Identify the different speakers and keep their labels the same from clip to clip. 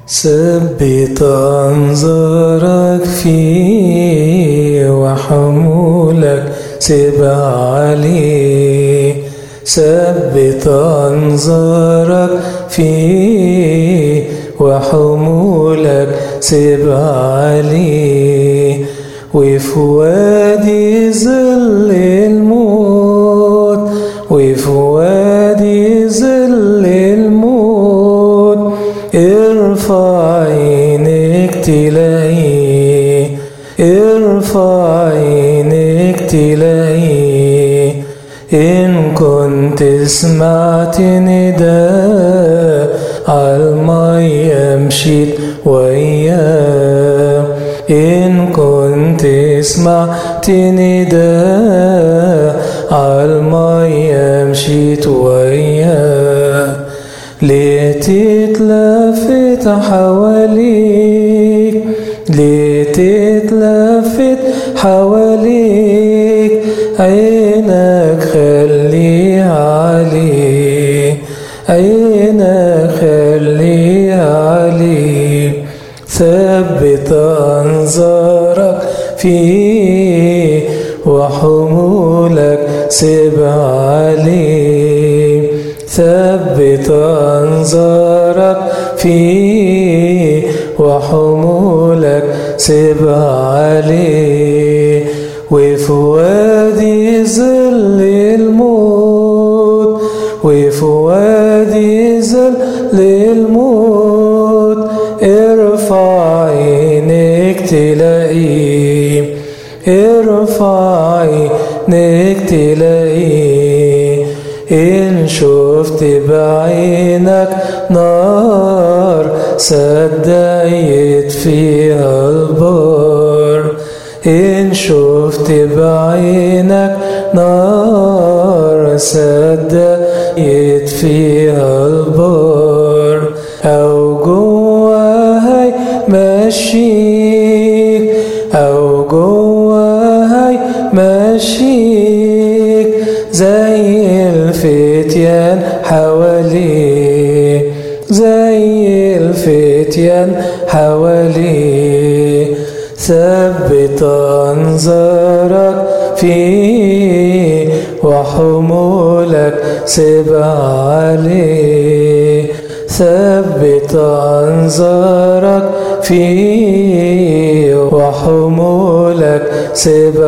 Speaker 1: ثبت أنظارك فيه وحمولك سب عليه ثبت أنظارك فيه وحمولك سب عليه وفي وادي ظل الموت وفي وادي ظل الموت ارفع عينك تلاقيه ارفع عينك تلاقيه إن كنت سمعت نداء عالمية مشيت وياه إن كنت سمعت نداء عالمية مشيت وياه ليه تتلفت حواليك ليه تتلفت حواليك عينك خليها عليه عينك خليها عليه ثبت أنظارك فيه وحمولك سب عليه ثبت أنظارك فيه وحمولك سب عليه وفي وادي ظل الموت وفي وادي ظل الموت ارفع عينك تلاقيه ارفع عينك تلاقيه إن شفت بعينك نار صدقت فيها البار إن شفت بعينك نار صدقت فيها البار أو جواها مشيك أو جواها مشيك زي الفتيان حواليه زي الفتيان حواليه ثبت أنظارك فيه وحمولك سب عليه ثبت أنظارك فيه وحمولك سب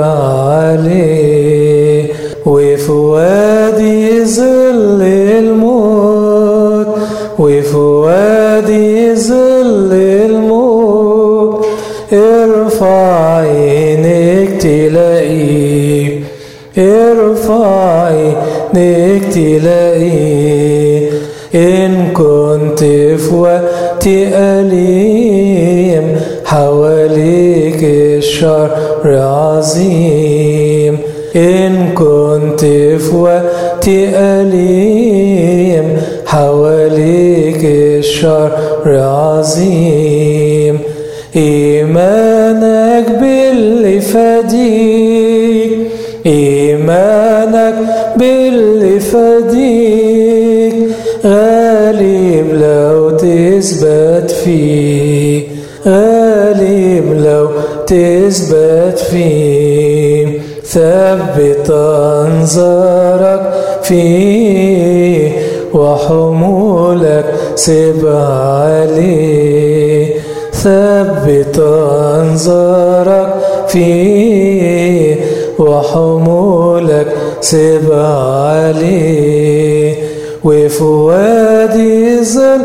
Speaker 1: عليه وفي وادي ظل الموت وفي وادي ظل الموت ارفع عينك تلاقيه ارفع عينك تلاقيه إن كنت في وقت أليم حواليك الشر عظيم إن كنت في وقت أليم حواليك الشر عظيم إيمانك باللي فديك إيمانك باللي فديك غالب لو تثبت فيه غالب لو تثبت فيه ثبت أنظارك فيه وحمولك سب عليه ثبت أنظارك فيه وحمولك سب عليه وفي وادي ظل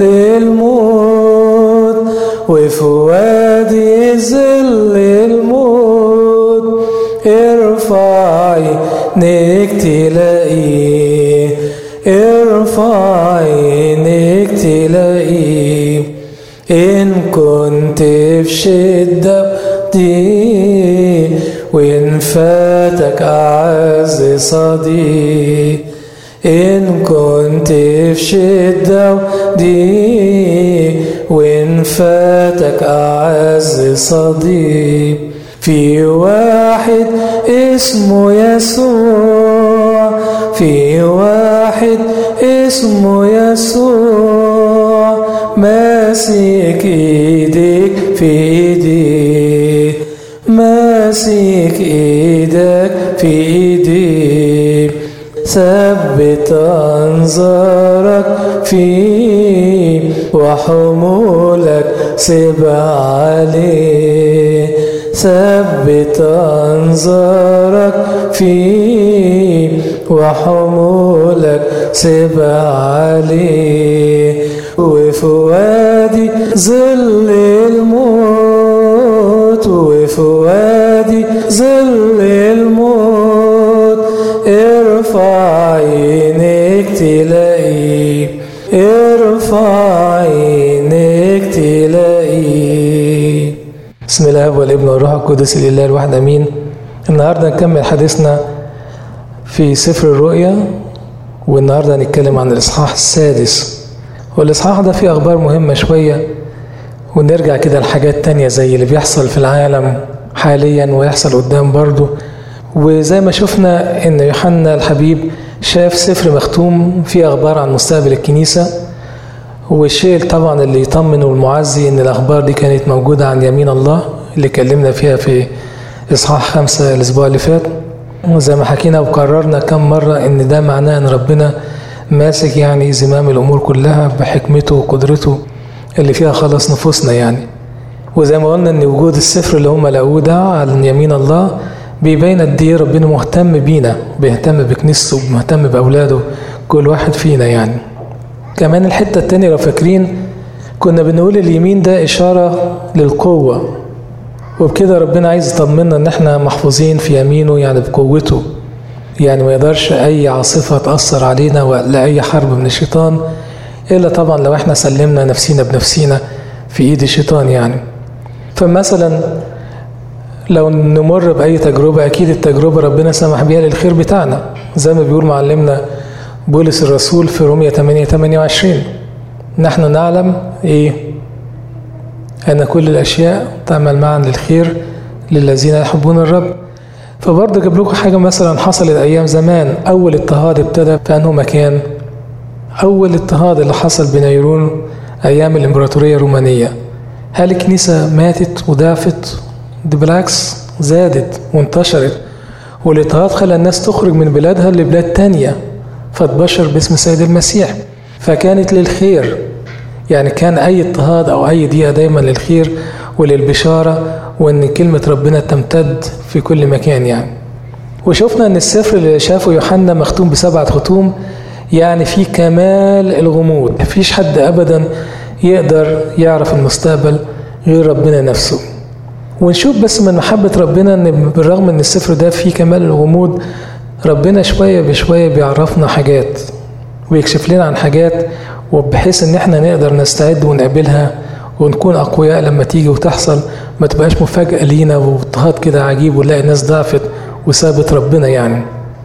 Speaker 1: الموت وفي وادي ظل الموت ارفع عينك تلاقيه ارفع عينك تلاقيه إن كنت في شدة دي وإن فاتك أعز صديق إن كنت في شدة دي وإن فاتك أعز صديق في واحد اسمه يسوع في واحد اسمه يسوع ماسك ايديك في ايدي ماسك ايدك في ايدي ثبت انظارك فيه وحمولك سب عليه ثبت انظارك فيه وحمولك سب عليه وفي وادي ظل الموت وفي وادي ظل الموت ارفع عينيك تلاقيه ارفع عينيك تلاقيه بسم الله والابن والروح القدس الاله الواحد امين النهارده نكمل حديثنا في سفر الرؤيا والنهارده هنتكلم عن الاصحاح السادس والاصحاح ده فيه اخبار مهمه شويه ونرجع كده لحاجات تانية زي اللي بيحصل في العالم حاليا ويحصل قدام برضه وزي ما شفنا ان يوحنا الحبيب شاف سفر مختوم فيه اخبار عن مستقبل الكنيسه والشيء طبعا اللي يطمن والمعزي ان الاخبار دي كانت موجوده عن يمين الله اللي اتكلمنا فيها في اصحاح خمسة الاسبوع اللي فات وزي ما حكينا وقررنا كم مره ان ده معناه ان ربنا ماسك يعني زمام الامور كلها بحكمته وقدرته اللي فيها خلص نفوسنا يعني وزي ما قلنا ان وجود السفر اللي هم لقوه ده على يمين الله بيبين قد ايه ربنا مهتم بينا بيهتم بكنيسته ومهتم باولاده كل واحد فينا يعني كمان الحته التانية لو فاكرين كنا بنقول اليمين ده اشاره للقوه وبكده ربنا عايز يطمنا ان احنا محفوظين في يمينه يعني بقوته يعني ما يقدرش اي عاصفه تاثر علينا ولا اي حرب من الشيطان الا طبعا لو احنا سلمنا نفسينا بنفسينا في ايد الشيطان يعني فمثلا لو نمر باي تجربه اكيد التجربه ربنا سمح بيها للخير بتاعنا زي ما بيقول معلمنا بولس الرسول في رومية 8 28 نحن نعلم ايه ان كل الاشياء تعمل معا للخير للذين يحبون الرب فبرضه جاب لكم حاجه مثلا حصلت ايام زمان اول اضطهاد ابتدى في انه مكان اول اضطهاد اللي حصل بنيرون ايام الامبراطوريه الرومانيه هل الكنيسه ماتت وضعفت دي بالعكس زادت وانتشرت والاضطهاد خلى الناس تخرج من بلادها لبلاد تانية فاتبشر باسم سيد المسيح فكانت للخير يعني كان أي اضطهاد أو أي ضيقة دايما للخير وللبشارة وأن كلمة ربنا تمتد في كل مكان يعني وشفنا أن السفر اللي شافه يوحنا مختوم بسبعة ختوم يعني في كمال الغموض مفيش حد أبدا يقدر يعرف المستقبل غير ربنا نفسه ونشوف بس من محبة ربنا ان بالرغم ان السفر ده فيه كمال الغموض ربنا شوية بشوية بيعرفنا حاجات ويكشف لنا عن حاجات وبحيث ان احنا نقدر نستعد ونقابلها ونكون اقوياء لما تيجي وتحصل ما تبقاش مفاجأة لينا واضطهاد كده عجيب ونلاقي الناس ضعفت وسابت ربنا يعني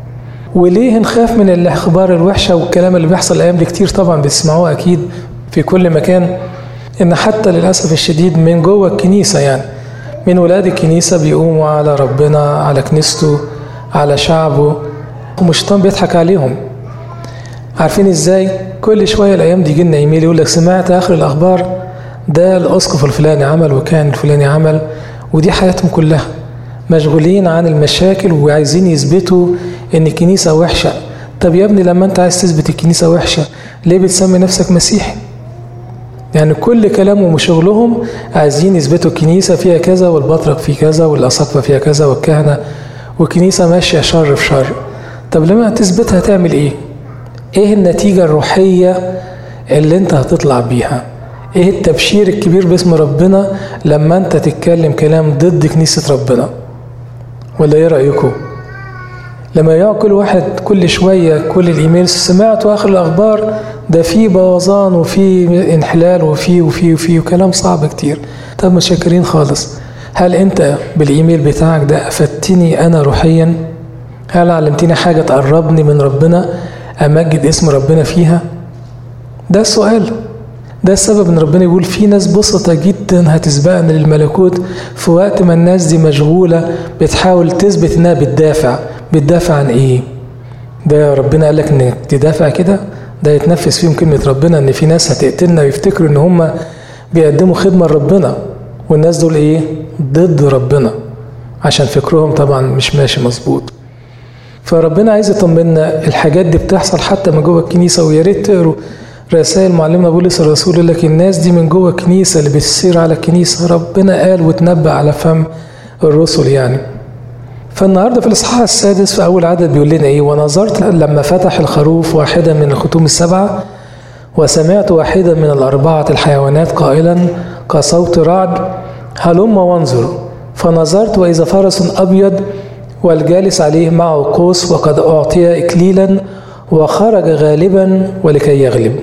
Speaker 1: وليه نخاف من الاخبار الوحشة والكلام اللي بيحصل الايام دي كتير طبعا بتسمعوه اكيد في كل مكان ان حتى للاسف الشديد من جوه الكنيسة يعني من ولاد الكنيسة بيقوموا على ربنا على كنيسته على شعبه والشيطان بيضحك عليهم عارفين ازاي كل شوية الأيام دي يجيلنا إيميل يقول لك سمعت آخر الأخبار ده الأسقف الفلاني عمل وكان الفلاني عمل ودي حياتهم كلها مشغولين عن المشاكل وعايزين يثبتوا إن الكنيسة وحشة طب يا ابني لما أنت عايز تثبت الكنيسة وحشة ليه بتسمي نفسك مسيحي؟ يعني كل كلامهم وشغلهم عايزين يثبتوا الكنيسة فيها كذا والبطرك فيه كذا والأساقفة فيها كذا والكهنة والكنيسة ماشية شر في شر طب لما تثبتها تعمل ايه؟ ايه النتيجة الروحية اللي انت هتطلع بيها؟ ايه التبشير الكبير باسم ربنا لما انت تتكلم كلام ضد كنيسة ربنا؟ ولا ايه رأيكم؟ لما يقع كل واحد كل شوية كل الإيميل سمعتوا آخر الأخبار ده في بوظان وفي انحلال وفي وفي وفي وكلام صعب كتير طب متشكرين خالص هل أنت بالإيميل بتاعك ده أفدتني أنا روحيا هل علمتني حاجة تقربني من ربنا أمجد اسم ربنا فيها ده السؤال ده السبب ان ربنا يقول في ناس بسطة جدا هتسبقنا للملكوت في وقت ما الناس دي مشغولة بتحاول تثبت انها بتدافع بتدافع عن ايه ده ربنا قال لك انك تدافع كده ده يتنفس فيهم كلمة ربنا ان في ناس هتقتلنا ويفتكروا ان هم بيقدموا خدمة لربنا والناس دول ايه ضد ربنا عشان فكرهم طبعا مش ماشي مظبوط فربنا عايز يطمنا الحاجات دي بتحصل حتى من جوه الكنيسة ويا ريت تقروا رسائل معلمنا بولس الرسول يقول لك الناس دي من جوه الكنيسة اللي بتسير على الكنيسة ربنا قال وتنبأ على فم الرسل يعني فالنهارده في الاصحاح السادس في اول عدد بيقول لنا ايه ونظرت لما فتح الخروف واحدا من الختوم السبعه وسمعت واحدا من الاربعه الحيوانات قائلا كصوت رعد هلم وانظر فنظرت واذا فرس ابيض والجالس عليه معه قوس وقد اعطي اكليلا وخرج غالبا ولكي يغلب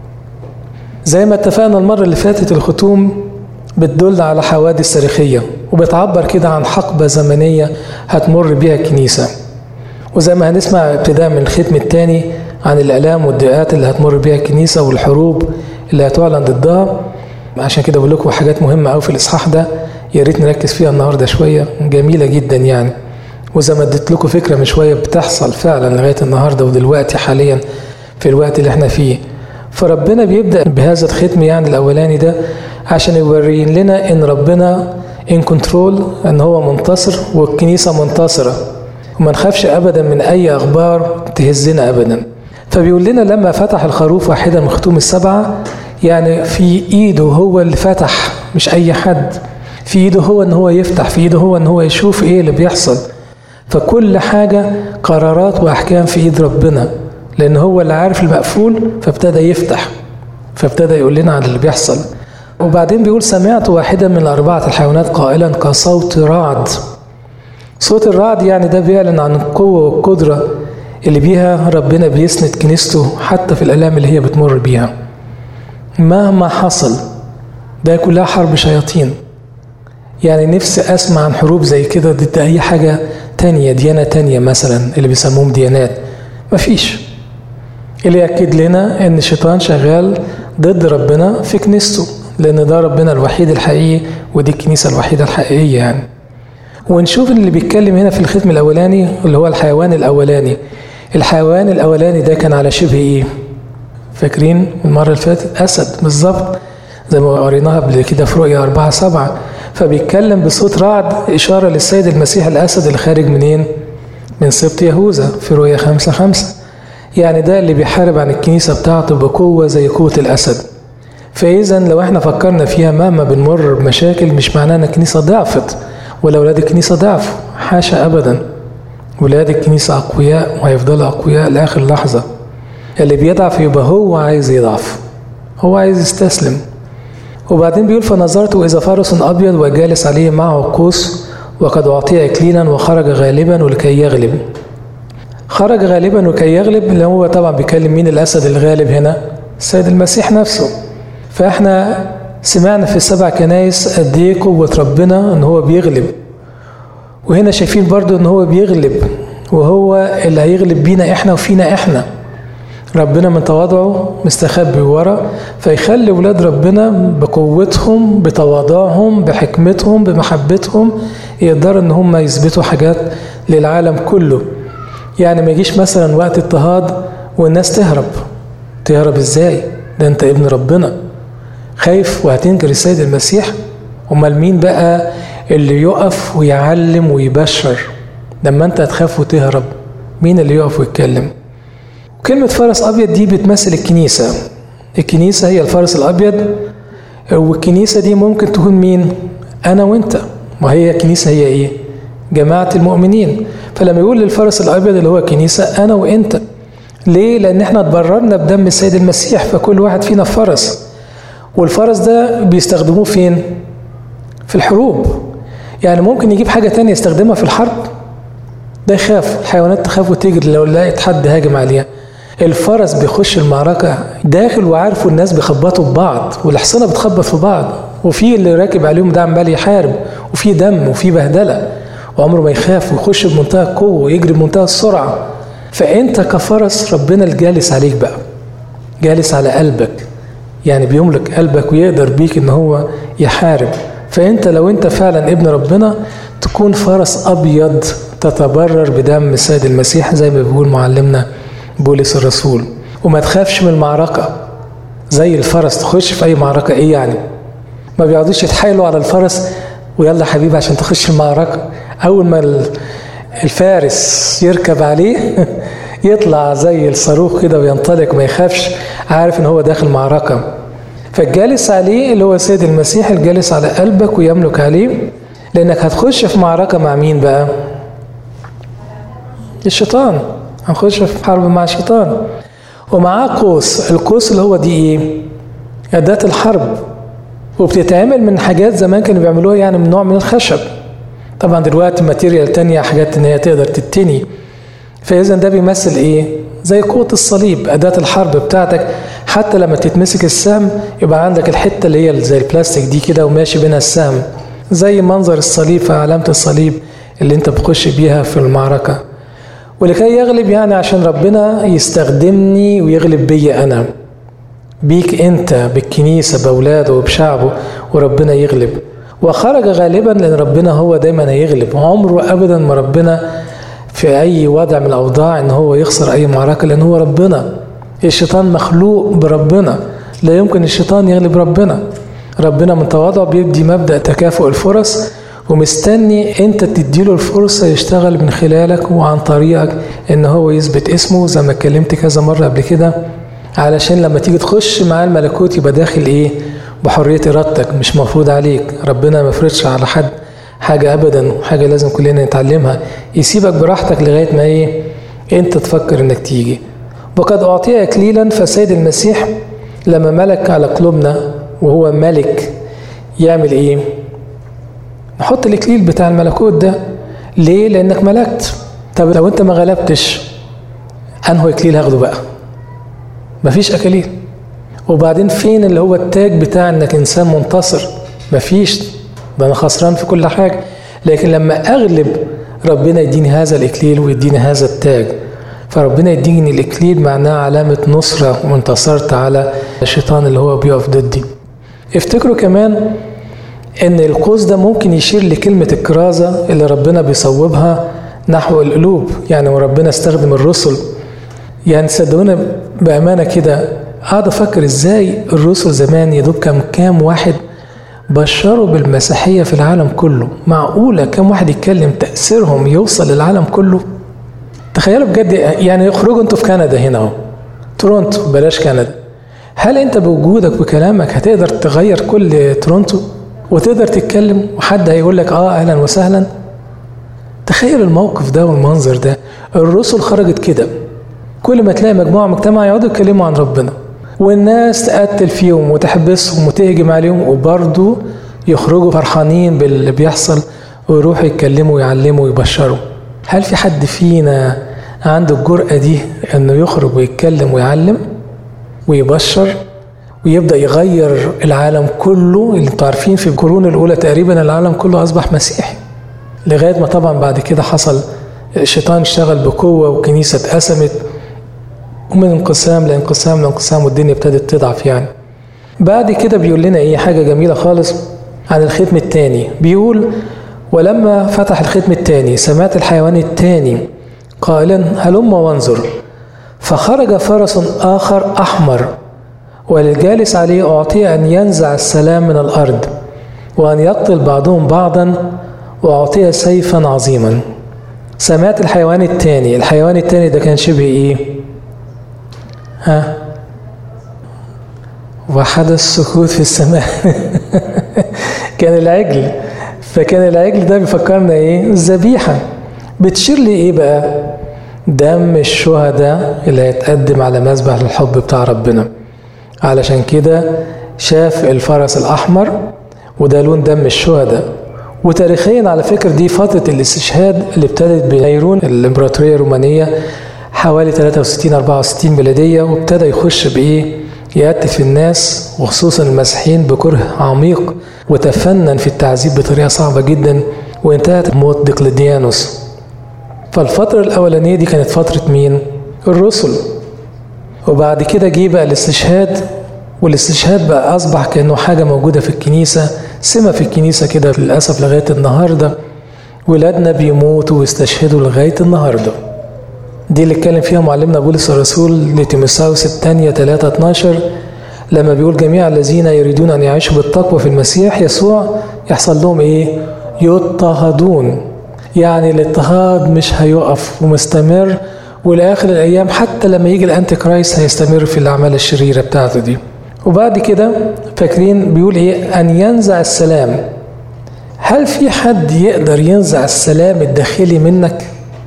Speaker 1: زي ما اتفقنا المره اللي فاتت الختوم بتدل على حوادث تاريخيه وبتعبر كده عن حقبة زمنية هتمر بيها الكنيسة وزي ما هنسمع ابتداء من الختم الثاني عن الآلام والضيقات اللي هتمر بيها الكنيسة والحروب اللي هتعلن ضدها عشان كده بقول لكم حاجات مهمة أوي في الإصحاح ده يا ريت نركز فيها النهارده شوية جميلة جدا يعني وزي ما اديت لكم فكرة من شوية بتحصل فعلا لغاية النهارده ودلوقتي حاليا في الوقت اللي احنا فيه فربنا بيبدأ بهذا الختم يعني الأولاني ده عشان يورين لنا إن ربنا ان كنترول ان هو منتصر والكنيسه منتصره وما نخافش ابدا من اي اخبار تهزنا ابدا فبيقول لنا لما فتح الخروف واحده من ختوم السبعه يعني في ايده هو اللي فتح مش اي حد في ايده هو ان هو يفتح في ايده هو ان هو يشوف ايه اللي بيحصل فكل حاجه قرارات واحكام في ايد ربنا لان هو اللي عارف المقفول فابتدى يفتح فابتدى يقول لنا عن اللي بيحصل وبعدين بيقول سمعت واحدا من الأربعة الحيوانات قائلا كصوت رعد صوت الرعد يعني ده بيعلن عن القوة والقدرة اللي بيها ربنا بيسند كنيسته حتى في الآلام اللي هي بتمر بيها مهما حصل ده كلها حرب شياطين يعني نفسي أسمع عن حروب زي كده ضد أي حاجة تانية ديانة تانية مثلا اللي بيسموهم ديانات مفيش اللي يأكد لنا إن الشيطان شغال ضد ربنا في كنيسته لأن ده ربنا الوحيد الحقيقي ودي الكنيسة الوحيدة الحقيقية يعني ونشوف اللي بيتكلم هنا في الختم الأولاني اللي هو الحيوان الأولاني الحيوان الأولاني ده كان على شبه إيه؟ فاكرين المرة اللي فاتت أسد بالظبط زي ما قريناها قبل كده في رؤيا أربعة سبعة فبيتكلم بصوت رعد إشارة للسيد المسيح الأسد اللي خارج منين؟ من سبط يهوذا في رؤيا خمسة خمسة يعني ده اللي بيحارب عن الكنيسة بتاعته بقوة زي قوة الأسد فإذا لو احنا فكرنا فيها مهما بنمر بمشاكل مش معناه ان الكنيسة ضعفت ولا أولاد الكنيسة ضعفوا حاشا أبدا ولاد الكنيسة أقوياء وهيفضلوا أقوياء لآخر لحظة اللي بيضعف يبقى هو عايز يضعف هو عايز يستسلم وبعدين بيقول فنظرت وإذا فرس أبيض وجالس عليه معه قوس وقد أعطي إكليلا وخرج غالبا ولكي يغلب خرج غالبا وكي يغلب اللي هو طبعا بيكلم مين الأسد الغالب هنا السيد المسيح نفسه فاحنا سمعنا في السبع كنايس قد ايه قوة ربنا ان هو بيغلب وهنا شايفين برضو ان هو بيغلب وهو اللي هيغلب بينا احنا وفينا احنا ربنا من تواضعه مستخبي ورا فيخلي ولاد ربنا بقوتهم بتواضعهم بحكمتهم بمحبتهم يقدروا ان هم يثبتوا حاجات للعالم كله يعني ما يجيش مثلا وقت اضطهاد والناس تهرب تهرب ازاي ده انت ابن ربنا خايف وهتنكر السيد المسيح امال مين بقى اللي يقف ويعلم ويبشر لما انت هتخاف وتهرب مين اللي يقف ويتكلم كلمة فرس أبيض دي بتمثل الكنيسة الكنيسة هي الفرس الأبيض والكنيسة دي ممكن تكون مين أنا وأنت وهي الكنيسة هي إيه جماعة المؤمنين فلما يقول للفرس الأبيض اللي هو الكنيسة أنا وأنت ليه؟ لأن احنا اتبررنا بدم السيد المسيح فكل واحد فينا فرس والفرس ده بيستخدموه فين؟ في الحروب يعني ممكن يجيب حاجة تانية يستخدمها في الحرب ده يخاف الحيوانات تخاف وتجري لو لقيت حد هاجم عليها الفرس بيخش المعركة داخل وعارف والناس بيخبطوا في بعض والحصانة بتخبط في بعض وفي اللي راكب عليهم ده عمال يحارب وفي دم وفي بهدلة وعمره ما يخاف ويخش بمنتهى القوة ويجري بمنتهى السرعة فأنت كفرس ربنا الجالس عليك بقى جالس على قلبك يعني بيملك قلبك ويقدر بيك ان هو يحارب فانت لو انت فعلا ابن ربنا تكون فرس ابيض تتبرر بدم السيد المسيح زي ما بيقول معلمنا بولس الرسول وما تخافش من المعركة زي الفرس تخش في أي معركة إيه يعني ما بيقعدوش يتحايلوا على الفرس ويلا حبيبي عشان تخش المعركة أول ما الفارس يركب عليه يطلع زي الصاروخ كده وينطلق ما يخافش عارف ان هو داخل معركة فالجالس عليه اللي هو سيد المسيح الجالس على قلبك ويملك عليه لانك هتخش في معركة مع مين بقى الشيطان هنخش في حرب مع الشيطان ومعاه قوس القوس اللي هو دي ايه أداة الحرب وبتتعمل من حاجات زمان كانوا بيعملوها يعني من نوع من الخشب طبعا دلوقتي ماتيريال تانية حاجات ان هي تقدر تتني فاذا ده بيمثل ايه زي قوة الصليب أداة الحرب بتاعتك حتى لما تتمسك السهم يبقى عندك الحتة اللي هي زي البلاستيك دي كده وماشي بينها السهم زي منظر الصليب في علامة الصليب اللي انت بتخش بيها في المعركة ولكي يغلب يعني عشان ربنا يستخدمني ويغلب بيا أنا بيك أنت بالكنيسة بأولاده وبشعبه وربنا يغلب وخرج غالبا لأن ربنا هو دايما هيغلب عمره أبدا ما ربنا في أي وضع من الأوضاع إن هو يخسر أي معركة لأن هو ربنا الشيطان مخلوق بربنا لا يمكن الشيطان يغلب ربنا ربنا من تواضعه بيدي مبدأ تكافؤ الفرص ومستني انت تديله الفرصة يشتغل من خلالك وعن طريقك ان هو يثبت اسمه زي ما اتكلمت كذا مرة قبل كده علشان لما تيجي تخش معاه الملكوت يبقى داخل ايه بحرية ارادتك مش مفروض عليك ربنا ما يفرضش على حد حاجة ابدا وحاجة لازم كلنا نتعلمها يسيبك براحتك لغاية ما ايه انت تفكر انك تيجي وقد اعطي اكليلا فسيد المسيح لما ملك على قلوبنا وهو ملك يعمل ايه نحط الاكليل بتاع الملكوت ده ليه لانك ملكت طب لو انت ما غلبتش انه اكليل هاخده بقى مفيش اكاليل وبعدين فين اللي هو التاج بتاع انك انسان منتصر مفيش ده انا خسران في كل حاجه لكن لما اغلب ربنا يديني هذا الاكليل ويديني هذا التاج فربنا يديني الاكليل معناه علامه نصره وانتصرت على الشيطان اللي هو بيقف ضدي افتكروا كمان ان القوس ده ممكن يشير لكلمة الكرازة اللي ربنا بيصوبها نحو القلوب يعني وربنا استخدم الرسل يعني صدقونا بأمانة كده قاعد أفكر إزاي الرسل زمان يدوب كم كام واحد بشروا بالمسيحية في العالم كله معقولة كم واحد يتكلم تأثيرهم يوصل للعالم كله تخيلوا بجد يعني اخرجوا انتوا في كندا هنا اهو تورونتو بلاش كندا هل انت بوجودك بكلامك هتقدر تغير كل تورونتو وتقدر تتكلم وحد هيقول لك اه اهلا وسهلا تخيل الموقف ده والمنظر ده الرسل خرجت كده كل ما تلاقي مجموعه مجتمع يقعدوا يتكلموا عن ربنا والناس تقتل فيهم وتحبسهم وتهجم عليهم وبرضه يخرجوا فرحانين باللي بيحصل ويروحوا يتكلموا ويعلموا ويبشروا هل في حد فينا عنده الجرأة دي انه يخرج ويتكلم ويعلم ويبشر ويبدا يغير العالم كله اللي انتوا عارفين في القرون الاولى تقريبا العالم كله اصبح مسيحي لغايه ما طبعا بعد كده حصل الشيطان اشتغل بقوه والكنيسه اتقسمت ومن انقسام لانقسام لانقسام والدنيا ابتدت تضعف يعني بعد كده بيقول لنا ايه حاجه جميله خالص عن الختم الثاني بيقول ولما فتح الختم الثاني سمعت الحيوان الثاني قائلا هلم وانظر فخرج فرس اخر احمر وللجالس عليه أعطي أن ينزع السلام من الأرض وأن يقتل بعضهم بعضا وأعطي سيفا عظيما سمعت الحيوان الثاني الحيوان الثاني ده كان شبه إيه ها وحدث سكوت في السماء كان العجل فكان العجل ده بيفكرنا ايه الذبيحة بتشير لي ايه بقى دم الشهداء اللي هيتقدم على مذبح الحب بتاع ربنا علشان كده شاف الفرس الأحمر وده لون دم الشهداء وتاريخيا على فكرة دي فترة الاستشهاد اللي ابتدت بنيرون الإمبراطورية الرومانية حوالي 63 64 ميلادية وابتدى يخش بإيه؟ يقتل في الناس وخصوصا المسيحيين بكره عميق وتفنن في التعذيب بطريقة صعبة جدا وانتهت بموت ديقلديانوس فالفترة الأولانية دي كانت فترة مين؟ الرسل وبعد كده جه بقى الاستشهاد والاستشهاد بقى أصبح كأنه حاجة موجودة في الكنيسة سمة في الكنيسة كده للأسف لغاية النهاردة ولادنا بيموتوا ويستشهدوا لغاية النهاردة دي اللي اتكلم فيها معلمنا بولس الرسول لتيموثاوس الثانية 3 12 لما بيقول جميع الذين يريدون أن يعيشوا بالتقوى في المسيح يسوع يحصل لهم إيه؟ يضطهدون يعني الاضطهاد مش هيقف ومستمر ولآخر الأيام حتى لما يجي الأنتي كرايست هيستمر في الأعمال الشريرة بتاعته دي وبعد كده فاكرين بيقول إيه أن ينزع السلام هل في حد يقدر ينزع السلام الداخلي منك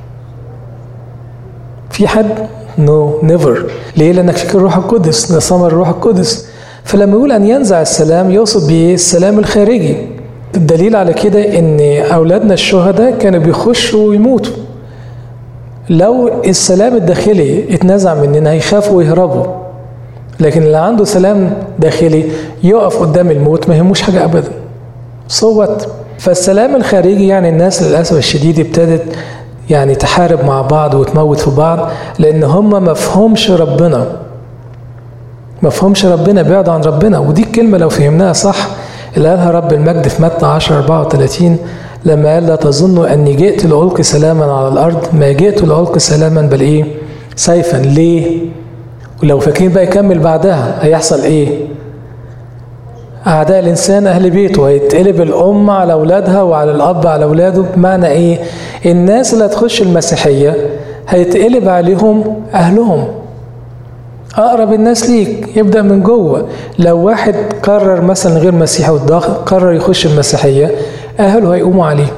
Speaker 1: في حد نو no, نيفر ليه لانك فيك الروح القدس ده ثمر الروح القدس فلما يقول ان ينزع السلام يقصد بايه السلام الخارجي الدليل على كده ان اولادنا الشهداء كانوا بيخشوا ويموتوا لو السلام الداخلي اتنزع مننا هيخافوا ويهربوا لكن اللي عنده سلام داخلي يقف قدام الموت ما يهموش حاجه ابدا صوت فالسلام الخارجي يعني الناس للاسف الشديد ابتدت يعني تحارب مع بعض وتموت في بعض لان هم ما فهمش ربنا ما فهمش ربنا بعدوا عن ربنا ودي الكلمه لو فهمناها صح اللي قالها رب المجد في متى 10 34 لما قال لا تظنوا اني جئت لالقي سلاما على الارض ما جئت لالقي سلاما بل ايه سيفا ليه ولو فاكرين بقى يكمل بعدها هيحصل ايه أعداء الإنسان أهل بيته هيتقلب الأم على أولادها وعلى الأب على أولاده بمعنى إيه؟ الناس اللي هتخش المسيحية هيتقلب عليهم أهلهم أقرب الناس ليك يبدأ من جوه لو واحد قرر مثلا غير مسيحي قرر يخش المسيحية أهله هيقوموا عليه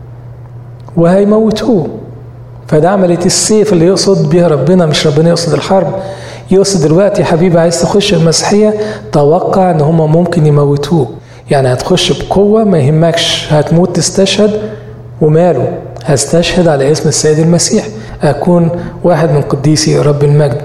Speaker 1: وهيموتوه فده عملية السيف اللي يقصد بيها ربنا مش ربنا يقصد الحرب يقصد دلوقتي يا حبيبي عايز تخش المسيحية توقع ان هم ممكن يموتوك يعني هتخش بقوة ما يهمكش هتموت تستشهد وماله هستشهد على اسم السيد المسيح أكون واحد من قديسي رب المجد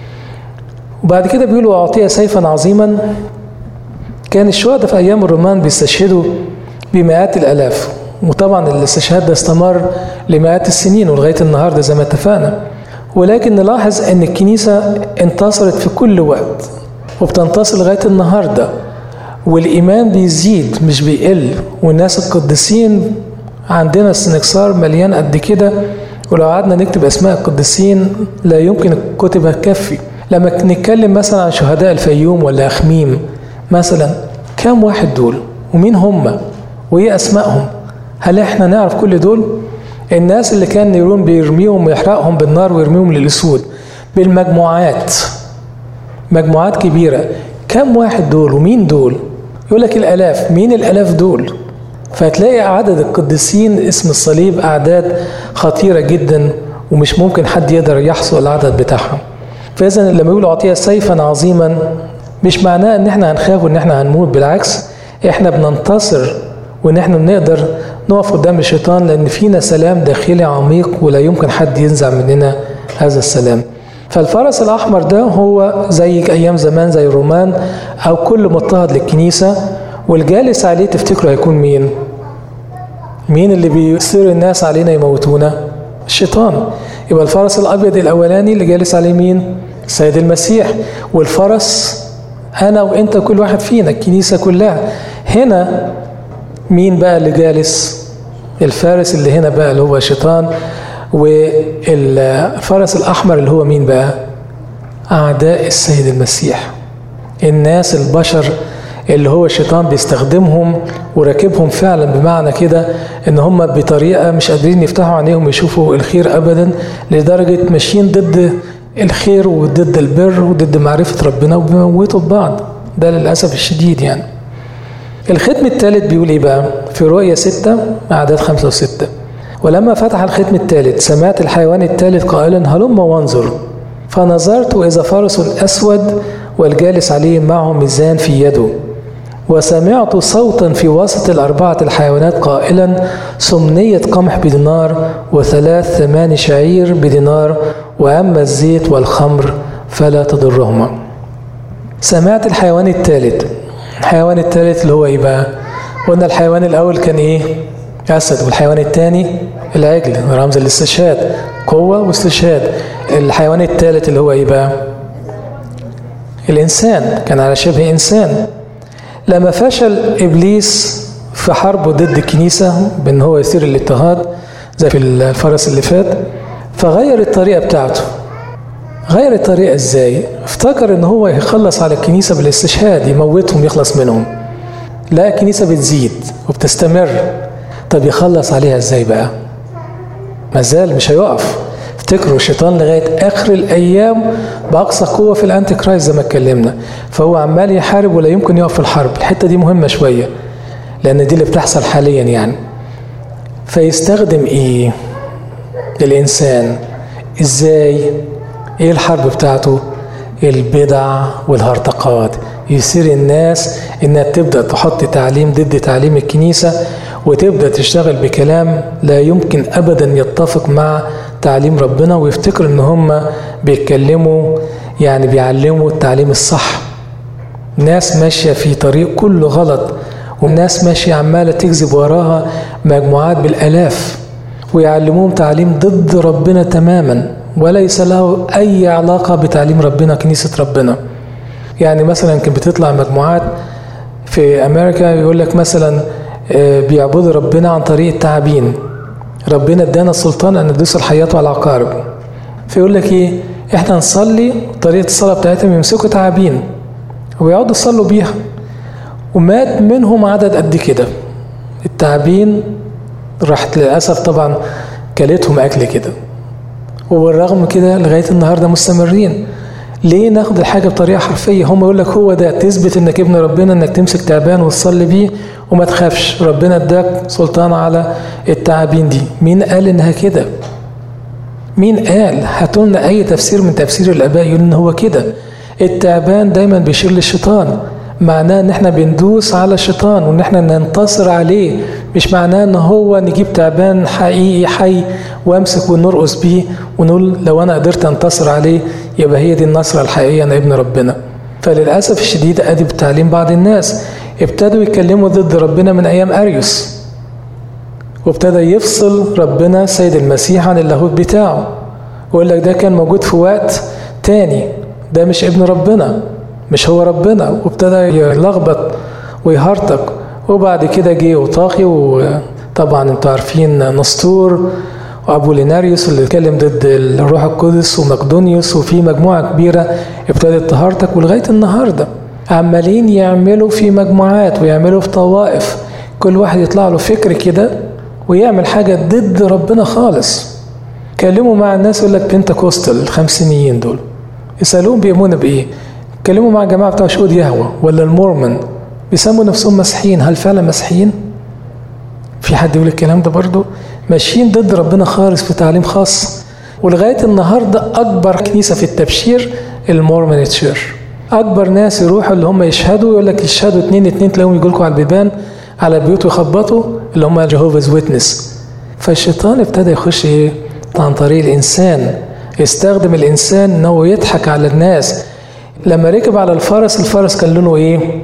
Speaker 1: وبعد كده بيقولوا أعطي سيفا عظيما كان الشهداء في أيام الرومان بيستشهدوا بمئات الآلاف وطبعا الاستشهاد ده استمر لمئات السنين ولغاية النهاردة زي ما اتفقنا ولكن نلاحظ ان الكنيسة انتصرت في كل وقت وبتنتصر لغاية النهاردة والإيمان بيزيد مش بيقل والناس القديسين عندنا السنكسار مليان قد كده ولو قعدنا نكتب أسماء القديسين لا يمكن الكتب هتكفي لما نتكلم مثلا عن شهداء الفيوم ولا أخميم مثلا كام واحد دول ومين هم وإيه أسمائهم هل إحنا نعرف كل دول الناس اللي كان نيرون بيرميهم ويحرقهم بالنار ويرميهم للأسود بالمجموعات مجموعات كبيرة كم واحد دول ومين دول يقول لك الألاف مين الألاف دول فهتلاقي عدد القديسين اسم الصليب أعداد خطيرة جدا ومش ممكن حد يقدر يحصل العدد بتاعهم فإذا لما يقول أعطيها سيفا عظيما مش معناه إن إحنا هنخاف وإن إحنا هنموت بالعكس إحنا بننتصر وإن إحنا بنقدر نقف قدام الشيطان لأن فينا سلام داخلي عميق ولا يمكن حد ينزع مننا هذا السلام فالفرس الأحمر ده هو زي أيام زمان زي الرومان أو كل مضطهد للكنيسة والجالس عليه تفتكروا هيكون مين؟ مين اللي بيصير الناس علينا يموتونا؟ الشيطان يبقى الفرس الأبيض الأولاني اللي جالس عليه مين؟ السيد المسيح والفرس أنا وأنت كل واحد فينا الكنيسة كلها هنا مين بقى اللي جالس الفارس اللي هنا بقى اللي هو الشيطان والفرس الأحمر اللي هو مين بقى أعداء السيد المسيح الناس البشر اللي هو الشيطان بيستخدمهم وراكبهم فعلا بمعنى كده ان هم بطريقه مش قادرين يفتحوا عينيهم يشوفوا الخير ابدا لدرجه ماشيين ضد الخير وضد البر وضد معرفه ربنا وبيموتوا بعض ده للاسف الشديد يعني الختم الثالث بيقول ايه بقى في رؤية ستة أعداد خمسة وستة ولما فتح الختم الثالث سمعت الحيوان الثالث قائلا هلم وانظر فنظرت إذا فرس أسود والجالس عليه معه ميزان في يده وسمعت صوتا في وسط الأربعة الحيوانات قائلا سمنية قمح بدينار وثلاث ثمان شعير بدينار وأما الزيت والخمر فلا تضرهما سمعت الحيوان الثالث الحيوان الثالث اللي هو ايه بقى قلنا الحيوان الاول كان ايه اسد والحيوان الثاني العجل رمز الاستشهاد قوه واستشهاد الحيوان الثالث اللي هو ايه بقى الانسان كان على شبه انسان لما فشل ابليس في حربه ضد الكنيسه بان هو يثير الاضطهاد زي في الفرس اللي فات فغير الطريقة بتاعته غير الطريقة ازاي افتكر ان هو يخلص على الكنيسة بالاستشهاد يموتهم يخلص منهم لا الكنيسة بتزيد وبتستمر طب يخلص عليها ازاي بقى مازال مش هيقف افتكروا الشيطان لغاية آخر الأيام بأقصى قوة في الأنتي كرايست زي ما اتكلمنا فهو عمال يحارب ولا يمكن يقف في الحرب الحتة دي مهمة شوية لأن دي اللي بتحصل حاليا يعني فيستخدم إيه للإنسان إزاي إيه الحرب بتاعته البدع والهرطقات يصير الناس إنها تبدأ تحط تعليم ضد تعليم الكنيسة وتبدأ تشتغل بكلام لا يمكن أبدا يتفق مع تعليم ربنا ويفتكر ان هم بيتكلموا يعني بيعلموا التعليم الصح ناس ماشية في طريق كله غلط والناس ماشية عمالة تكذب وراها مجموعات بالآلاف ويعلموهم تعليم ضد ربنا تماما وليس له أي علاقة بتعليم ربنا كنيسة ربنا يعني مثلا كانت بتطلع مجموعات في أمريكا يقول لك مثلا بيعبدوا ربنا عن طريق التعابين ربنا ادانا السلطان ان ندوس الحيات والعقارب فيقول لك ايه احنا نصلي طريقه الصلاه بتاعتهم يمسكوا تعابين ويقعدوا يصلوا بيها ومات منهم عدد قد كده التعابين راحت للاسف طبعا كلتهم اكل كده وبالرغم كده لغايه النهارده مستمرين ليه ناخد الحاجه بطريقه حرفيه هم يقول لك هو ده تثبت انك ابن ربنا انك تمسك تعبان وتصلي بيه وما تخافش ربنا اداك سلطان على التعابين دي مين قال انها كده مين قال هاتوا لنا اي تفسير من تفسير الاباء يقول ان هو كده التعبان دايما بيشير للشيطان معناه ان احنا بندوس على الشيطان وان احنا ننتصر عليه مش معناه ان هو نجيب تعبان حقيقي حي وامسك ونرقص بيه ونقول لو انا قدرت انتصر عليه يبقى هي دي النصرة الحقيقية انا ابن ربنا فللأسف الشديد ادي بتعليم بعض الناس ابتدوا يتكلموا ضد ربنا من ايام اريوس وابتدى يفصل ربنا سيد المسيح عن اللاهوت بتاعه ويقول لك ده كان موجود في وقت تاني ده مش ابن ربنا مش هو ربنا وابتدى يلخبط ويهرطق وبعد كده جه اوطاخي وطبعا انتوا عارفين نسطور وابو ليناريوس اللي اتكلم ضد الروح القدس ومقدونيوس وفي مجموعه كبيره ابتدت تهرطق ولغايه النهارده عمالين يعملوا في مجموعات ويعملوا في طوائف كل واحد يطلع له فكر كده ويعمل حاجه ضد ربنا خالص كلموا مع الناس يقول لك بنتكوستال الخمسينيين دول يسالوهم بيؤمنوا بايه كلموا مع الجماعه بتوع شهود يهوه ولا المورمن بيسموا نفسهم مسيحيين هل فعلا مسيحيين في حد يقول الكلام ده برضه ماشيين ضد ربنا خالص في تعليم خاص ولغايه النهارده اكبر كنيسه في التبشير المورمن تشيرش اكبر ناس يروحوا اللي هم يشهدوا يقول لك يشهدوا اتنين اتنين تلاقيهم يجوا لكم على البيبان على البيوت ويخبطوا اللي هم جهوفاز ويتنس فالشيطان ابتدى يخش ايه عن طريق الانسان يستخدم الانسان ان هو يضحك على الناس لما ركب على الفرس الفرس كان لونه ايه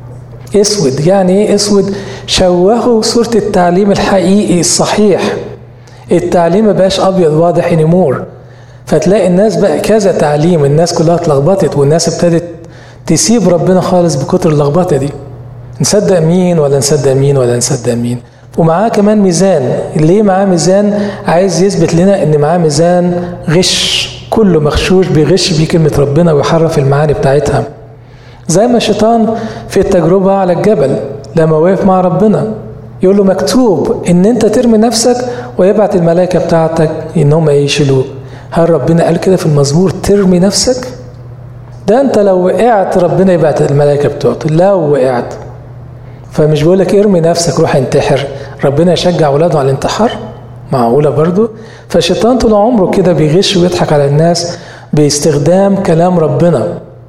Speaker 1: اسود يعني ايه اسود شوهوا صورة التعليم الحقيقي الصحيح التعليم ما بقاش ابيض واضح انيمور فتلاقي الناس بقى كذا تعليم الناس كلها اتلخبطت والناس ابتدت تسيب ربنا خالص بكتر اللخبطه دي نصدق مين ولا نصدق مين ولا نصدق مين ومعاه كمان ميزان ليه معاه ميزان عايز يثبت لنا ان معاه ميزان غش كله مغشوش بيغش بيه كلمه ربنا ويحرف المعاني بتاعتها زي ما الشيطان في التجربه على الجبل لما وقف مع ربنا يقول له مكتوب ان انت ترمي نفسك ويبعت الملائكه بتاعتك ان هم يشيلوك هل ربنا قال كده في المزمور ترمي نفسك ده انت لو وقعت ربنا يبعت الملائكه بتوعته لو وقعت فمش بيقول لك ارمي نفسك روح انتحر ربنا يشجع اولاده على الانتحار معقوله برضو فالشيطان طول عمره كده بيغش ويضحك على الناس باستخدام كلام ربنا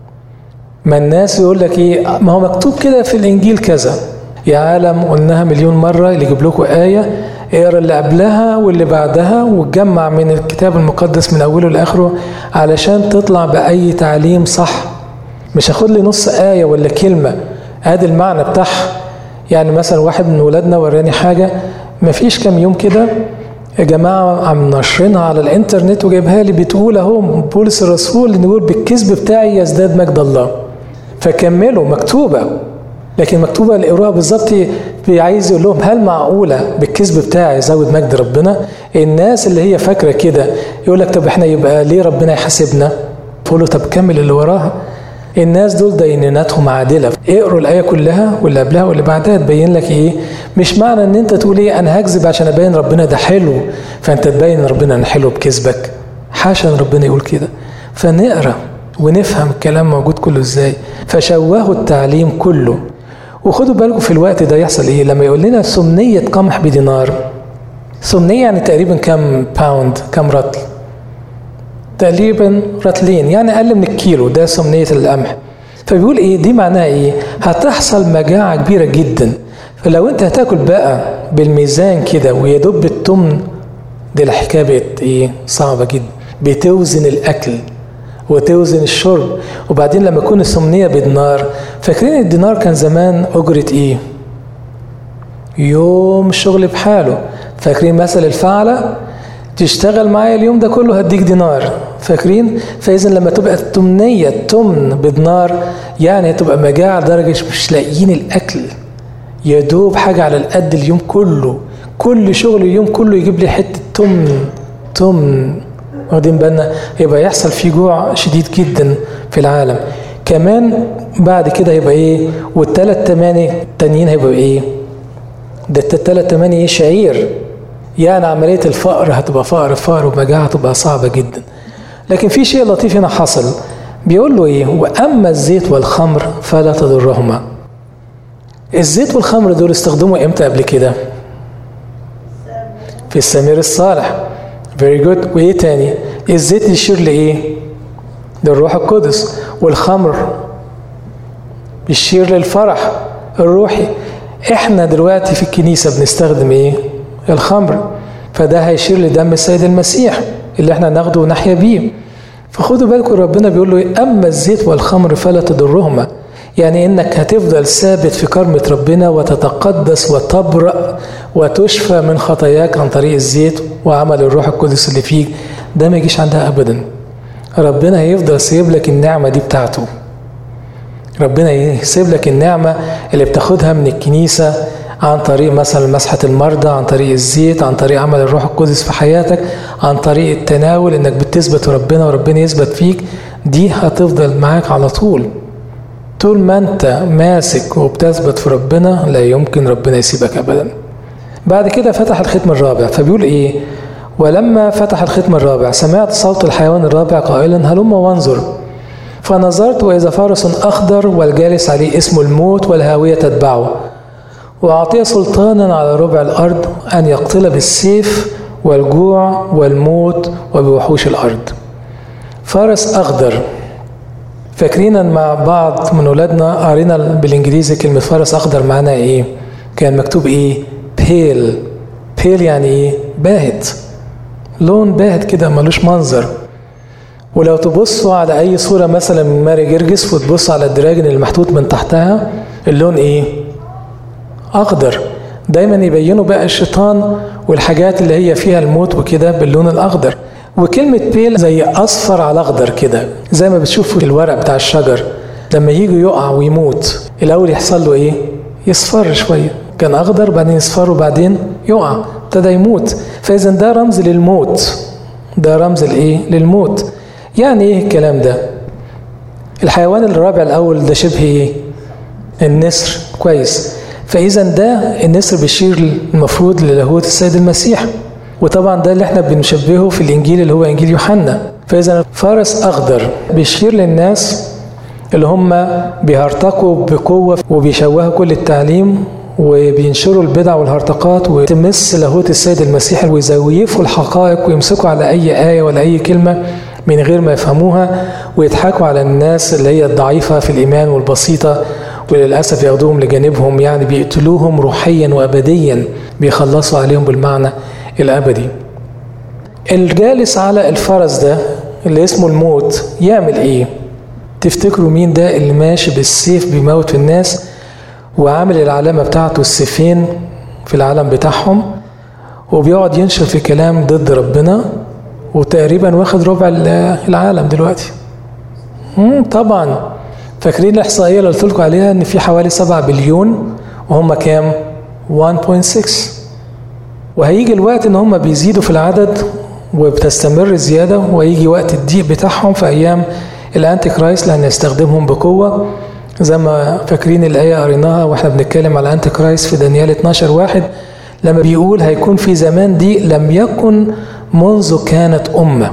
Speaker 1: ما الناس يقول لك ايه ما هو مكتوب كده في الانجيل كذا يا عالم قلناها مليون مره اللي يجيب لكم ايه اقرا اللي قبلها واللي بعدها وتجمع من الكتاب المقدس من اوله لاخره علشان تطلع باي تعليم صح مش هاخد لي نص ايه ولا كلمه ادي المعنى بتاعها يعني مثلا واحد من ولادنا وراني حاجه ما فيش كام يوم كده يا جماعه عم نشرينها على الانترنت وجايبها لي بتقول اهو بولس الرسول نقول بالكذب بتاعي يزداد مجد الله فكملوا مكتوبه لكن مكتوبة القراءة بالظبط عايز يقول لهم هل معقولة بالكذب بتاعي يزود مجد ربنا؟ الناس اللي هي فاكرة كده يقول لك طب احنا يبقى ليه ربنا يحاسبنا؟ تقول له طب كمل اللي وراها الناس دول دينوناتهم عادله اقروا الايه كلها واللي قبلها واللي بعدها تبين لك ايه مش معنى ان انت تقول ايه انا هكذب عشان ابين ربنا ده حلو فانت تبين ربنا ان حلو بكذبك حاشا ان ربنا يقول كده فنقرا ونفهم الكلام موجود كله ازاي فشوهوا التعليم كله وخدوا بالكم في الوقت ده يحصل ايه لما يقول لنا سمنيه قمح بدينار سمنيه يعني تقريبا كم باوند كم رطل تقريبا رطلين يعني اقل من الكيلو ده سمنيه القمح فبيقول ايه دي معناها ايه هتحصل مجاعه كبيره جدا فلو انت هتاكل بقى بالميزان كده ويا دوب التمن دي الحكايه بقت ايه صعبه جدا بتوزن الاكل وتوزن الشرب وبعدين لما يكون السمنيه بدينار فاكرين الدينار كان زمان اجره ايه يوم الشغل بحاله فاكرين مثل الفعله تشتغل معايا اليوم ده كله هديك دينار فاكرين فاذا لما تبقى التمنيه تمن بدينار يعني هتبقى مجاعه لدرجه مش لاقيين الاكل يا دوب حاجه على القد اليوم كله كل شغل اليوم كله يجيب لي حته تمن تمن واخدين بالنا يبقى يحصل في جوع شديد جدا في العالم كمان بعد كده يبقى ايه والثلاث تماني التانيين هيبقوا ايه ده الثلاث تماني ايه شعير يعني عملية الفقر هتبقى فقر فقر ومجاعة هتبقى صعبة جدا لكن في شيء لطيف هنا حصل بيقول له ايه واما الزيت والخمر فلا تضرهما الزيت والخمر دول استخدموا امتى قبل كده في السمير الصالح فيري جود وايه تاني الزيت يشير لايه للروح القدس والخمر بيشير للفرح الروحي احنا دلوقتي في الكنيسه بنستخدم ايه الخمر فده هيشير لدم السيد المسيح اللي احنا ناخده ونحيا بيه فخدوا بالكم ربنا بيقول له إيه؟ اما الزيت والخمر فلا تضرهما يعني انك هتفضل ثابت في كرمة ربنا وتتقدس وتبرأ وتشفى من خطاياك عن طريق الزيت وعمل الروح القدس اللي فيك ده ما يجيش عندها ابدا ربنا هيفضل سايب لك النعمة دي بتاعته ربنا يسيب لك النعمة اللي بتاخدها من الكنيسة عن طريق مثلا مسحة المرضى عن طريق الزيت عن طريق عمل الروح القدس في حياتك عن طريق التناول انك بتثبت ربنا وربنا يثبت فيك دي هتفضل معاك على طول طول ما انت ماسك وبتثبت في ربنا لا يمكن ربنا يسيبك ابدا بعد كده فتح الختم الرابع فبيقول ايه ولما فتح الختم الرابع سمعت صوت الحيوان الرابع قائلا هلم وانظر فنظرت واذا فرس اخضر والجالس عليه اسمه الموت والهاويه تتبعه وأعطيه سلطانا على ربع الأرض أن يقتل بالسيف والجوع والموت وبوحوش الأرض فرس أخضر فاكرين مع بعض من ولادنا قرينا بالإنجليزي كلمة فرس أخضر معناها إيه؟ كان مكتوب إيه؟ بيل بيل يعني إيه؟ باهت لون باهت كده ملوش منظر ولو تبصوا على أي صورة مثلا من ماري جرجس وتبص على الدراجن اللي محطوط من تحتها اللون إيه؟ اخضر دايما يبينوا بقى الشيطان والحاجات اللي هي فيها الموت وكده باللون الاخضر وكلمة بيل زي اصفر على اخضر كده زي ما بتشوفوا الورق بتاع الشجر لما يجي يقع ويموت الاول يحصل له ايه يصفر شوية كان اخضر بعدين يصفر وبعدين يقع ابتدى يموت فاذا ده رمز للموت ده رمز لايه للموت يعني ايه الكلام ده الحيوان الرابع الاول ده شبه ايه النسر كويس فاذا ده النسر بيشير المفروض للاهوت السيد المسيح وطبعا ده اللي احنا بنشبهه في الانجيل اللي هو انجيل يوحنا فاذا فرس اخضر بيشير للناس اللي هم بيهرطقوا بقوه وبيشوهوا كل التعليم وبينشروا البدع والهرطقات وتمس لاهوت السيد المسيح ويزيفوا الحقائق ويمسكوا على اي ايه ولا اي كلمه من غير ما يفهموها ويضحكوا على الناس اللي هي الضعيفه في الايمان والبسيطه وللأسف ياخدوهم لجانبهم يعني بيقتلوهم روحيا وأبديا بيخلصوا عليهم بالمعنى الأبدي الجالس على الفرس ده اللي اسمه الموت يعمل ايه تفتكروا مين ده اللي ماشي بالسيف بيموت في الناس وعامل العلامة بتاعته السيفين في العالم بتاعهم وبيقعد ينشر في كلام ضد ربنا وتقريبا واخد ربع العالم دلوقتي طبعا فاكرين الاحصائيه اللي قلت لكم عليها ان في حوالي 7 بليون وهم كام 1.6 وهيجي الوقت ان هم بيزيدوا في العدد وبتستمر الزياده وهيجي وقت الضيق بتاعهم في ايام الانتي كرايست لان يستخدمهم بقوه زي ما فاكرين الايه قريناها واحنا بنتكلم على الانتي كرايست في دانيال 12 واحد لما بيقول هيكون في زمان دي لم يكن منذ كانت امه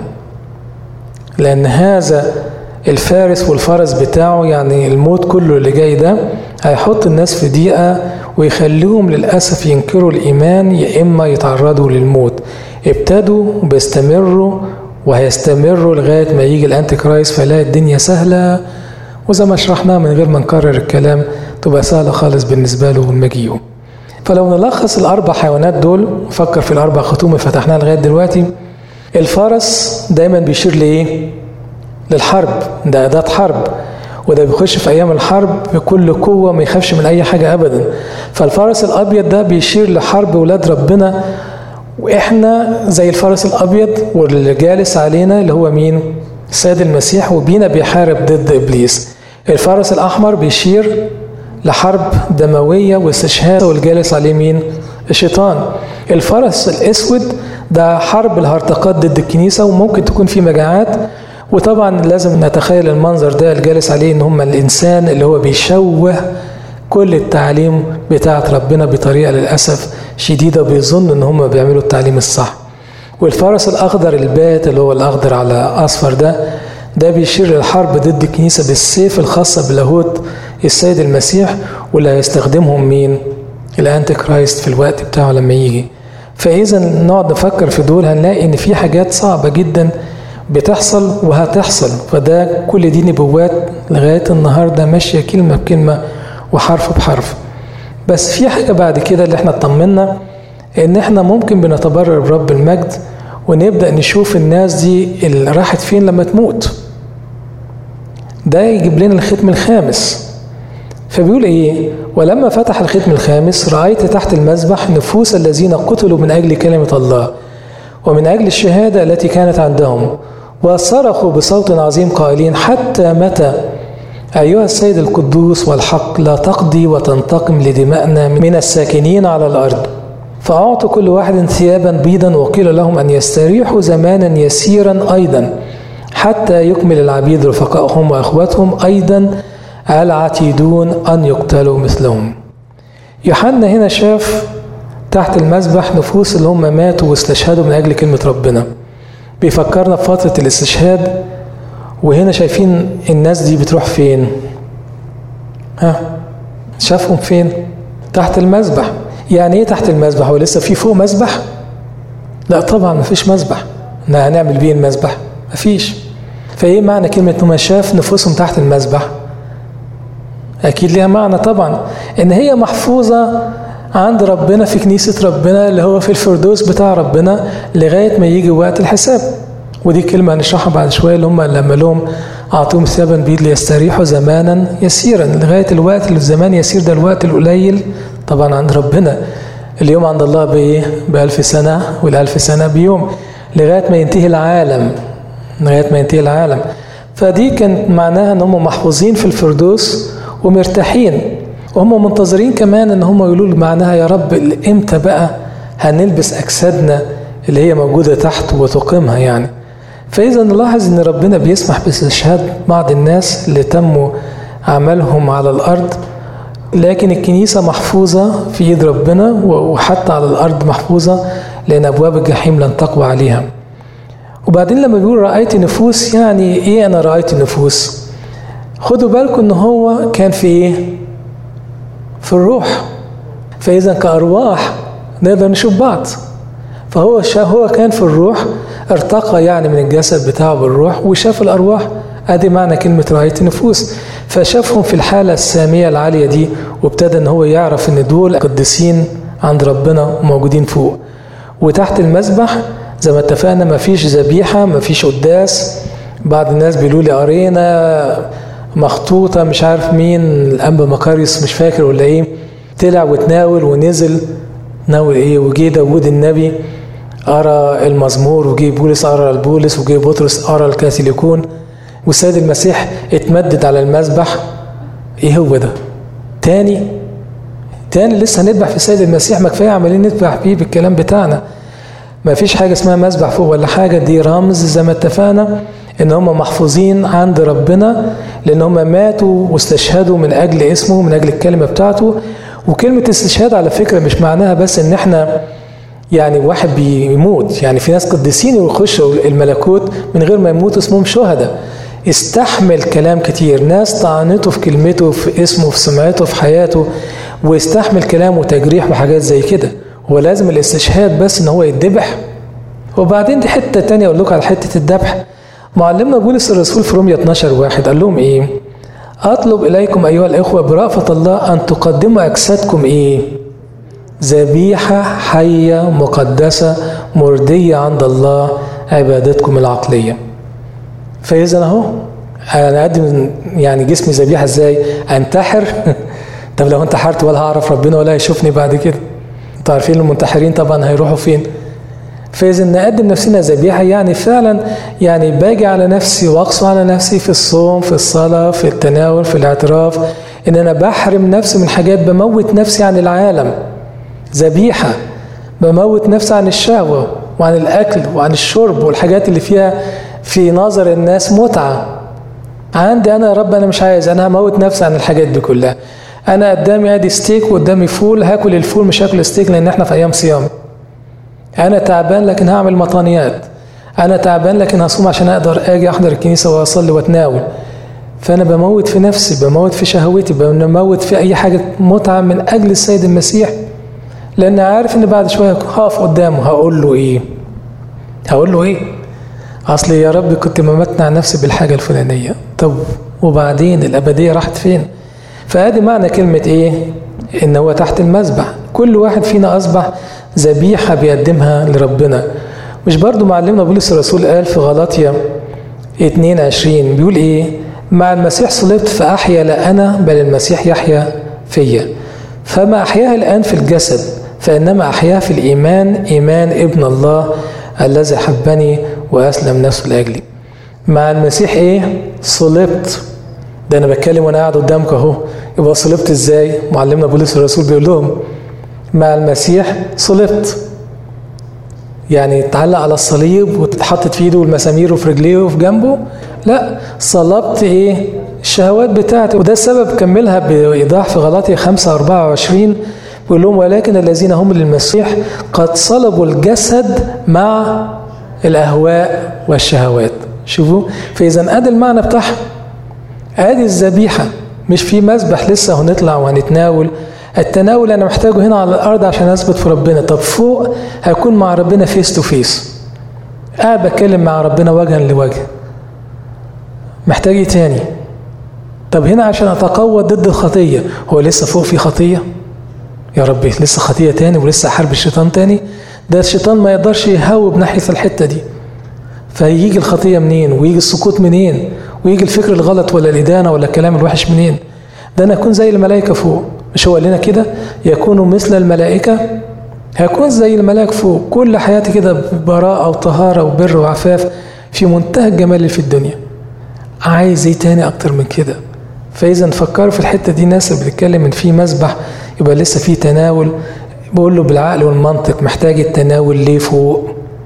Speaker 1: لان هذا الفارس والفرس بتاعه يعني الموت كله اللي جاي ده هيحط الناس في ضيقه ويخليهم للاسف ينكروا الايمان يا اما يتعرضوا للموت ابتدوا وبيستمروا وهيستمروا لغايه ما يجي الانتي كرايست فيلاقي الدنيا سهله وزي ما شرحناها من غير ما نكرر الكلام تبقى سهله خالص بالنسبه له مجيئه فلو نلخص الاربع حيوانات دول نفكر في الاربع ختوم اللي فتحناها لغايه دلوقتي الفرس دايما بيشير لايه للحرب ده اداه حرب وده بيخش في ايام الحرب بكل قوه ما يخافش من اي حاجه ابدا فالفرس الابيض ده بيشير لحرب ولاد ربنا واحنا زي الفرس الابيض واللي جالس علينا اللي هو مين السيد المسيح وبينا بيحارب ضد ابليس الفرس الاحمر بيشير لحرب دمويه واستشهاد والجالس عليه مين الشيطان الفرس الاسود ده حرب الهرطقات ضد الكنيسه وممكن تكون في مجاعات وطبعا لازم نتخيل المنظر ده الجالس عليه ان هم الانسان اللي هو بيشوه كل التعليم بتاعت ربنا بطريقه للاسف شديده بيظن ان هم بيعملوا التعليم الصح والفرس الاخضر البات اللي هو الاخضر على اصفر ده ده بيشير للحرب ضد الكنيسه بالسيف الخاصه بلاهوت السيد المسيح واللي هيستخدمهم مين الانتي كرايست في الوقت بتاعه لما يجي فاذا نقعد نفكر في دول هنلاقي ان في حاجات صعبه جدا بتحصل وهتحصل فده كل دي نبوات لغايه النهارده ماشيه كلمه بكلمه وحرف بحرف بس في حاجه بعد كده اللي احنا اطمنا ان احنا ممكن بنتبرر برب المجد ونبدا نشوف الناس دي اللي راحت فين لما تموت ده يجيب لنا الختم الخامس فبيقول ايه ولما فتح الختم الخامس رايت تحت المذبح نفوس الذين قتلوا من اجل كلمه الله ومن اجل الشهاده التي كانت عندهم وصرخوا بصوت عظيم قائلين حتى متى أيها السيد القدوس والحق لا تقضي وتنتقم لدمائنا من الساكنين على الأرض فأعطوا كل واحد ثيابا بيضا وقيل لهم أن يستريحوا زمانا يسيرا أيضا حتى يكمل العبيد رفقائهم وأخواتهم أيضا العتيدون أن يقتلوا مثلهم يوحنا هنا شاف تحت المذبح نفوس اللي هم ماتوا واستشهدوا من أجل كلمة ربنا بيفكرنا بفترة الاستشهاد وهنا شايفين الناس دي بتروح فين ها شافهم فين تحت المذبح يعني ايه تحت المذبح هو لسه في فوق مذبح لا طبعا مفيش مذبح هنعمل بيه المذبح مفيش فايه معنى كلمة انه شاف نفوسهم تحت المذبح اكيد ليها معنى طبعا ان هي محفوظة عند ربنا في كنيسة ربنا اللي هو في الفردوس بتاع ربنا لغاية ما يجي وقت الحساب ودي كلمة هنشرحها بعد شوية اللي هم لما لهم أعطوهم ثيابا بيض ليستريحوا زمانا يسيرا لغاية الوقت اللي الزمان يسير ده الوقت القليل طبعا عند ربنا اليوم عند الله بإيه؟ بألف سنة والألف سنة بيوم لغاية ما ينتهي العالم لغاية ما ينتهي العالم فدي كانت معناها ان هم محفوظين في الفردوس ومرتاحين وهم منتظرين كمان ان هم يقولوا معناها يا رب امتى بقى هنلبس اجسادنا اللي هي موجوده تحت وتقيمها يعني فاذا نلاحظ ان ربنا بيسمح باستشهاد بعض الناس اللي تموا عملهم على الارض لكن الكنيسه محفوظه في ايد ربنا وحتى على الارض محفوظه لان ابواب الجحيم لن تقوى عليها وبعدين لما بيقول رأيت نفوس يعني ايه انا رأيت نفوس خدوا بالكم ان هو كان في ايه في الروح فاذا كارواح نقدر نشوف بعض فهو هو كان في الروح ارتقى يعني من الجسد بتاعه بالروح وشاف الارواح ادي معنى كلمه رايت نفوس فشافهم في الحاله الساميه العاليه دي وابتدى ان هو يعرف ان دول قديسين عند ربنا موجودين فوق وتحت المذبح زي ما اتفقنا مفيش ذبيحه مفيش قداس بعض الناس بيقولوا لي قرينا مخطوطه مش عارف مين الانبا مكاريوس مش فاكر ولا ايه طلع وتناول ونزل ناول ايه وجي داوود النبي قرا المزمور وجي بولس قرا البولس وجي بطرس قرا الكاثوليكون والسيد المسيح اتمدد على المذبح ايه هو ده تاني تاني لسه هنذبح في السيد المسيح ما كفايه عمالين نذبح فيه بالكلام بتاعنا ما فيش حاجه اسمها مذبح فوق ولا حاجه دي رمز زي ما اتفقنا ان هم محفوظين عند ربنا لان هم ماتوا واستشهدوا من اجل اسمه من اجل الكلمه بتاعته وكلمه استشهاد على فكره مش معناها بس ان احنا يعني واحد بيموت يعني في ناس قديسين يخشوا الملكوت من غير ما يموتوا اسمهم شهداء استحمل كلام كتير ناس طعنته في كلمته في اسمه في سمعته في حياته ويستحمل كلام وتجريح وحاجات زي كده هو لازم الاستشهاد بس ان هو يتذبح وبعدين دي حته تانية اقول لكم على حته الذبح معلمنا بولس الرسول في رومية 12 واحد قال لهم ايه اطلب اليكم ايها الاخوه برأفة الله ان تقدموا اجسادكم ايه ذبيحة حية مقدسة مردية عند الله عبادتكم العقلية فإذا أهو أنا أقدم يعني جسمي ذبيحة إزاي؟ أنتحر طب لو انتحرت ولا هعرف ربنا ولا هيشوفني بعد كده انتوا عارفين المنتحرين طبعا هيروحوا فين فإذا نقدم نفسنا ذبيحة يعني فعلا يعني باجي على نفسي وأقسو على نفسي في الصوم في الصلاة في التناول في الاعتراف إن أنا بحرم نفسي من حاجات بموت نفسي عن العالم ذبيحة بموت نفسي عن الشهوة وعن الأكل وعن الشرب والحاجات اللي فيها في نظر الناس متعة عندي أنا يا رب أنا مش عايز أنا هموت نفسي عن الحاجات دي كلها أنا قدامي أدي ستيك وقدامي فول هاكل الفول مش هاكل ستيك لأن إحنا في أيام صيام أنا تعبان لكن هعمل مطانيات أنا تعبان لكن هصوم عشان أقدر أجي أحضر الكنيسة وأصلي وأتناول فأنا بموت في نفسي بموت في شهوتي بموت في أي حاجة متعة من أجل السيد المسيح لأن عارف إن بعد شوية هقف قدامه هقول له إيه هقول له إيه أصل يا رب كنت ممتنع نفسي بالحاجة الفلانية طب وبعدين الأبدية راحت فين فادي معنى كلمة إيه إن هو تحت المذبح كل واحد فينا أصبح ذبيحة بيقدمها لربنا مش برضو معلمنا بولس الرسول قال في غلاطيا 22 بيقول إيه مع المسيح صلبت فأحيا لا أنا بل المسيح يحيا فيا فما أحياه الآن في الجسد فإنما أحياه في الإيمان إيمان ابن الله الذي حبني وأسلم نفسه لأجلي مع المسيح إيه صلبت ده أنا بتكلم وأنا قاعد قدامك أهو يبقى صلبت إزاي معلمنا بولس الرسول بيقول لهم مع المسيح صلبت يعني اتعلق على الصليب واتحطت في ايده المسامير وفي رجليه وفي جنبه لا صلبت ايه الشهوات بتاعتي وده السبب كملها بإيضاح في غلاطية 5 24 بيقول لهم ولكن الذين هم للمسيح قد صلبوا الجسد مع الأهواء والشهوات شوفوا فإذا أدي المعنى بتاعها أدي الذبيحة مش في مذبح لسه هنطلع وهنتناول التناول انا محتاجه هنا على الارض عشان اثبت في ربنا طب فوق هكون مع ربنا فيس تو فيس قاعد بتكلم مع ربنا وجها لوجه محتاج ايه تاني طب هنا عشان اتقوى ضد الخطيه هو لسه فوق في خطيه يا ربي لسه خطيه تاني ولسه حرب الشيطان تاني ده الشيطان ما يقدرش يهوب ناحيه الحته دي فيجي الخطيه منين ويجي السقوط منين ويجي الفكر الغلط ولا الادانه ولا الكلام الوحش منين ده انا اكون زي الملائكه فوق مش هو قال لنا كده يكونوا مثل الملائكة هيكون زي الملائكة فوق كل حياتي كده براءة وطهارة وبر وعفاف في منتهى الجمال اللي في الدنيا عايز ايه تاني اكتر من كده فاذا نفكروا في الحتة دي ناس اللي بتتكلم ان في مسبح يبقى لسه في تناول بقول له بالعقل والمنطق محتاج التناول ليه فوق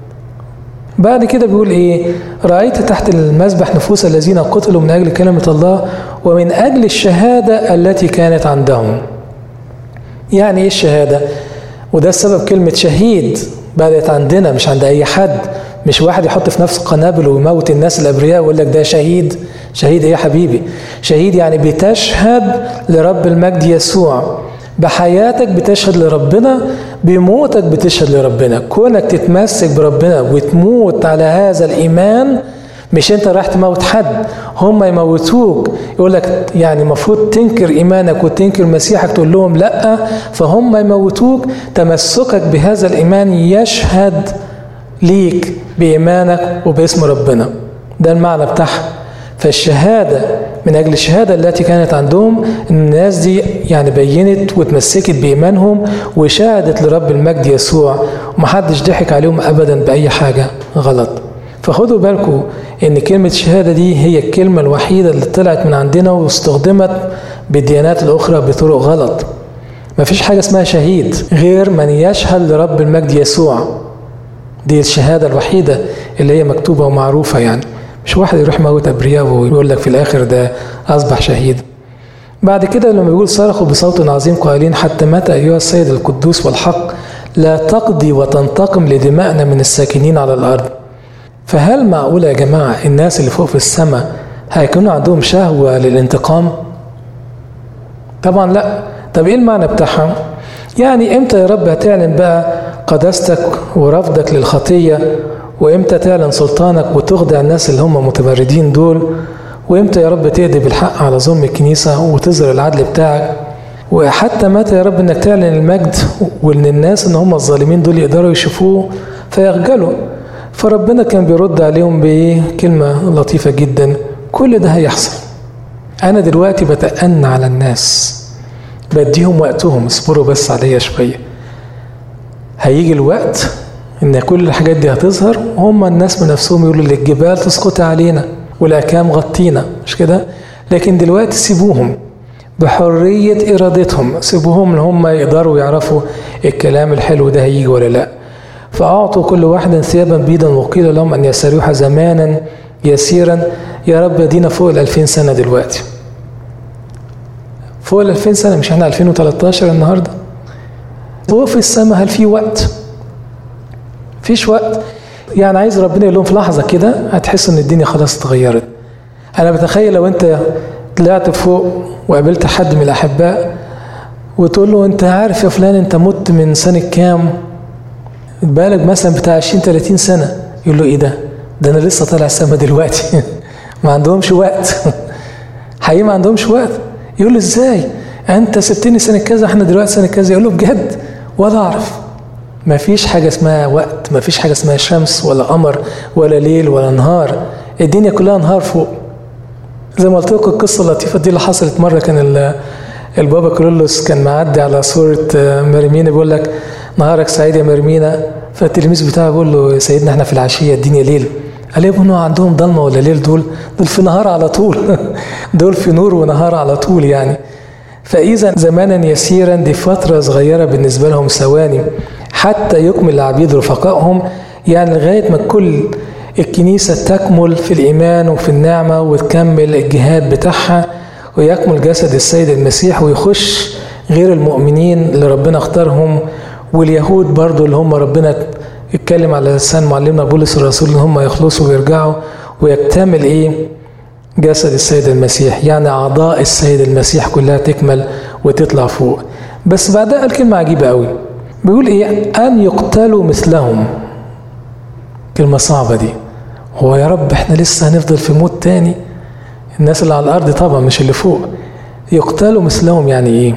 Speaker 1: بعد كده بيقول ايه رأيت تحت المذبح نفوس الذين قتلوا من أجل كلمة الله ومن أجل الشهادة التي كانت عندهم يعني ايه الشهادة وده السبب كلمة شهيد بدأت عندنا مش عند أي حد مش واحد يحط في نفسه قنابل ويموت الناس الأبرياء ويقول لك ده شهيد شهيد ايه يا حبيبي شهيد يعني بتشهد لرب المجد يسوع بحياتك بتشهد لربنا بموتك بتشهد لربنا كونك تتمسك بربنا وتموت على هذا الإيمان مش انت رايح تموت حد هم يموتوك يقول لك يعني المفروض تنكر ايمانك وتنكر مسيحك تقول لهم لا فهم يموتوك تمسكك بهذا الايمان يشهد ليك بايمانك وباسم ربنا ده المعنى بتاعها فالشهادة من أجل الشهادة التي كانت عندهم الناس دي يعني بينت وتمسكت بإيمانهم وشهدت لرب المجد يسوع ومحدش ضحك عليهم أبدا بأي حاجة غلط فخدوا بالكم ان كلمة شهادة دي هي الكلمة الوحيدة اللي طلعت من عندنا واستخدمت بالديانات الأخرى بطرق غلط ما فيش حاجة اسمها شهيد غير من يشهد لرب المجد يسوع دي الشهادة الوحيدة اللي هي مكتوبة ومعروفة يعني مش واحد يروح موت أبرياء ويقول لك في الآخر ده أصبح شهيد بعد كده لما بيقول صرخوا بصوت عظيم قائلين حتى متى أيها السيد القدوس والحق لا تقضي وتنتقم لدمائنا من الساكنين على الأرض فهل معقول يا جماعة الناس اللي فوق في السماء هيكونوا عندهم شهوة للانتقام؟ طبعا لا طب ايه المعنى بتاعها؟ يعني امتى يا رب هتعلن بقى قداستك ورفضك للخطية وامتى تعلن سلطانك وتخضع الناس اللي هم متمردين دول وامتى يا رب تهدي بالحق على ظلم الكنيسة وتظهر العدل بتاعك وحتى متى يا رب انك تعلن المجد وان الناس ان هم الظالمين دول يقدروا يشوفوه فيخجلوا فربنا كان بيرد عليهم بايه كلمة لطيفة جدا كل ده هيحصل انا دلوقتي بتأنى على الناس بديهم وقتهم اصبروا بس عليا شوية هيجي الوقت ان كل الحاجات دي هتظهر وهم الناس من نفسهم يقولوا للجبال تسقط علينا والاكام غطينا مش كده لكن دلوقتي سيبوهم بحرية إرادتهم سيبوهم إن هم يقدروا يعرفوا الكلام الحلو ده هيجي ولا لأ فأعطوا كل واحد ثيابا بيضا وقيل لهم أن يستريحوا زمانا يسيرا يا رب يدينا فوق ال 2000 سنة دلوقتي فوق ال 2000 سنة مش احنا 2013 النهارده فوق في السماء هل في وقت؟ فيش وقت يعني عايز ربنا يقول لهم في لحظة كده هتحس إن الدنيا خلاص اتغيرت أنا بتخيل لو أنت طلعت فوق وقابلت حد من الأحباء وتقول له أنت عارف يا فلان أنت مت من سنة كام؟ بالك مثلا بتاع 20 30 سنة يقول له إيه ده؟ ده أنا لسه طالع السما دلوقتي ما عندهمش وقت حقيقي ما عندهمش وقت يقول له إزاي؟ أنت سبتني سنة كذا إحنا دلوقتي سنة كذا يقول له بجد ولا أعرف ما فيش حاجة اسمها وقت ما فيش حاجة اسمها شمس ولا قمر ولا ليل ولا نهار الدنيا كلها نهار فوق زي ما قلت لكم القصة اللطيفة دي اللي حصلت مرة كان البابا كرولوس كان معدي على صورة مريمينا بيقول لك نهارك سعيد يا مريمينا فالتلميذ بتاعه بيقول له يا سيدنا احنا في العشية الدنيا ليل قال يا ابنه عندهم ضلمة ولا ليل دول دول في نهار على طول دول في نور ونهار على طول يعني فإذا زمانا يسيرا دي فترة صغيرة بالنسبة لهم ثواني حتى يكمل العبيد رفقائهم يعني لغاية ما كل الكنيسة تكمل في الإيمان وفي النعمة وتكمل الجهاد بتاعها ويكمل جسد السيد المسيح ويخش غير المؤمنين اللي ربنا اختارهم واليهود برضو اللي هم ربنا اتكلم على لسان معلمنا بولس الرسول ان هم يخلصوا ويرجعوا ويكتمل ايه جسد السيد المسيح يعني اعضاء السيد المسيح كلها تكمل وتطلع فوق بس بعدها قال كلمه عجيبه قوي بيقول ايه ان يقتلوا مثلهم كلمه صعبه دي هو يا رب احنا لسه هنفضل في موت تاني الناس اللي على الارض طبعا مش اللي فوق يقتلوا مثلهم يعني ايه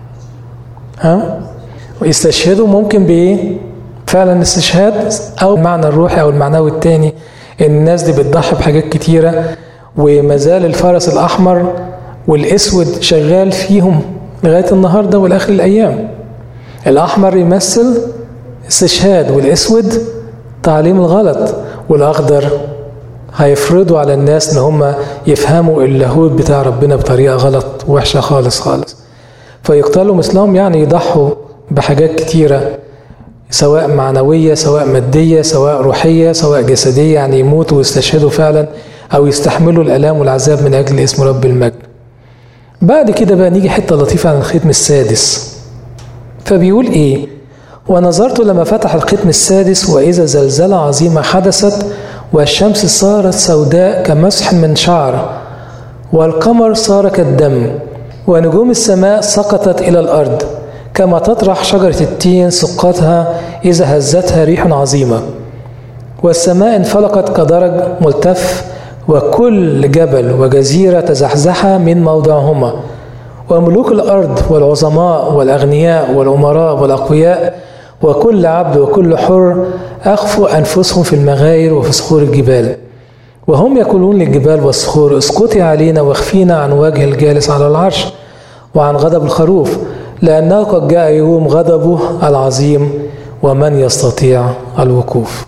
Speaker 1: ها ويستشهدوا ممكن بايه فعلا استشهاد او المعنى الروحي او المعنوي التاني الناس دي بتضحي بحاجات كتيره وما زال الفرس الاحمر والاسود شغال فيهم لغايه النهارده والاخر الايام الاحمر يمثل استشهاد والاسود تعليم الغلط والاخضر هيفرضوا على الناس ان هم يفهموا اللاهوت بتاع ربنا بطريقه غلط وحشه خالص خالص فيقتلوا مثلهم يعني يضحوا بحاجات كتيره سواء معنويه سواء ماديه سواء روحيه سواء جسديه يعني يموتوا ويستشهدوا فعلا او يستحملوا الالام والعذاب من اجل اسم رب المجد بعد كده بقى نيجي حته لطيفه عن الختم السادس فبيقول ايه ونظرت لما فتح الختم السادس واذا زلزله عظيمه حدثت والشمس صارت سوداء كمسح من شعر والقمر صار كالدم ونجوم السماء سقطت الى الارض كما تطرح شجره التين سقطها اذا هزتها ريح عظيمه والسماء انفلقت كدرج ملتف وكل جبل وجزيره تزحزح من موضعهما وملوك الارض والعظماء والاغنياء والامراء والاقوياء وكل عبد وكل حر اخفوا انفسهم في المغاير وفي صخور الجبال وهم يقولون للجبال والصخور اسقطي علينا واخفينا عن وجه الجالس على العرش وعن غضب الخروف لانه قد جاء يوم غضبه العظيم ومن يستطيع الوقوف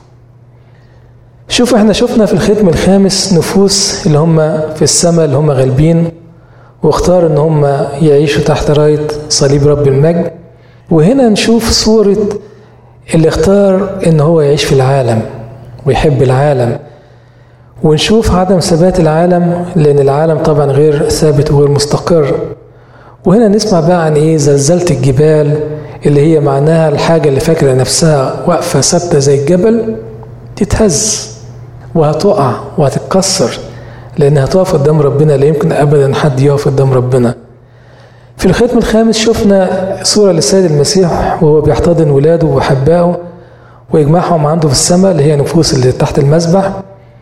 Speaker 1: شوف احنا شفنا في الختم الخامس نفوس اللي هم في السماء اللي هم غالبين واختار ان هم يعيشوا تحت راية صليب رب المجد وهنا نشوف صورة اللي اختار ان هو يعيش في العالم ويحب العالم ونشوف عدم ثبات العالم لان العالم طبعا غير ثابت وغير مستقر وهنا نسمع بقى عن ايه زلزلة الجبال اللي هي معناها الحاجة اللي فاكرة نفسها واقفة ثابتة زي الجبل تتهز وهتقع وهتتكسر لأنها هتقف قدام ربنا لا يمكن أبدا حد يقف قدام ربنا في الختم الخامس شفنا صورة للسيد المسيح وهو بيحتضن ولاده وأحبائه ويجمعهم عنده في السماء اللي هي نفوس اللي تحت المسبح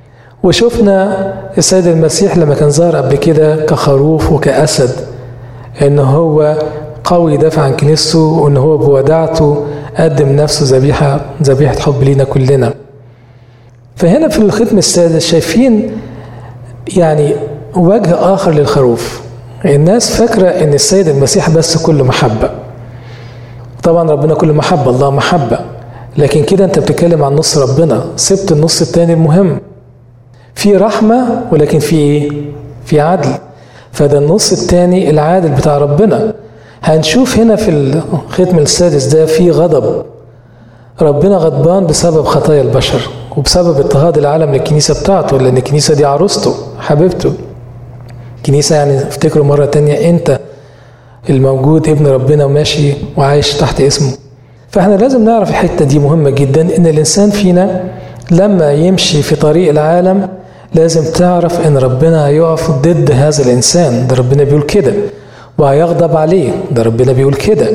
Speaker 1: وشفنا السيد المسيح لما كان ظهر قبل كده كخروف وكأسد ان هو قوي يدافع عن كنيسته وان هو بوداعته قدم نفسه ذبيحه ذبيحه حب لينا كلنا فهنا في الختم السادس شايفين يعني وجه اخر للخروف الناس فاكره ان السيد المسيح بس كل محبه طبعا ربنا كل محبه الله محبه لكن كده انت بتتكلم عن نص ربنا سبت النص التاني المهم في رحمه ولكن في ايه في عدل فده النص التاني العادل بتاع ربنا هنشوف هنا في الختم السادس ده في غضب ربنا غضبان بسبب خطايا البشر وبسبب اضطهاد العالم للكنيسة بتاعته لأن الكنيسة دي عروسته حبيبته كنيسة يعني افتكروا مرة تانية أنت الموجود ابن ربنا وماشي وعايش تحت اسمه فاحنا لازم نعرف الحتة دي مهمة جدا إن الإنسان فينا لما يمشي في طريق العالم لازم تعرف ان ربنا هيقف ضد هذا الانسان ده ربنا بيقول كده وهيغضب عليه ده ربنا بيقول كده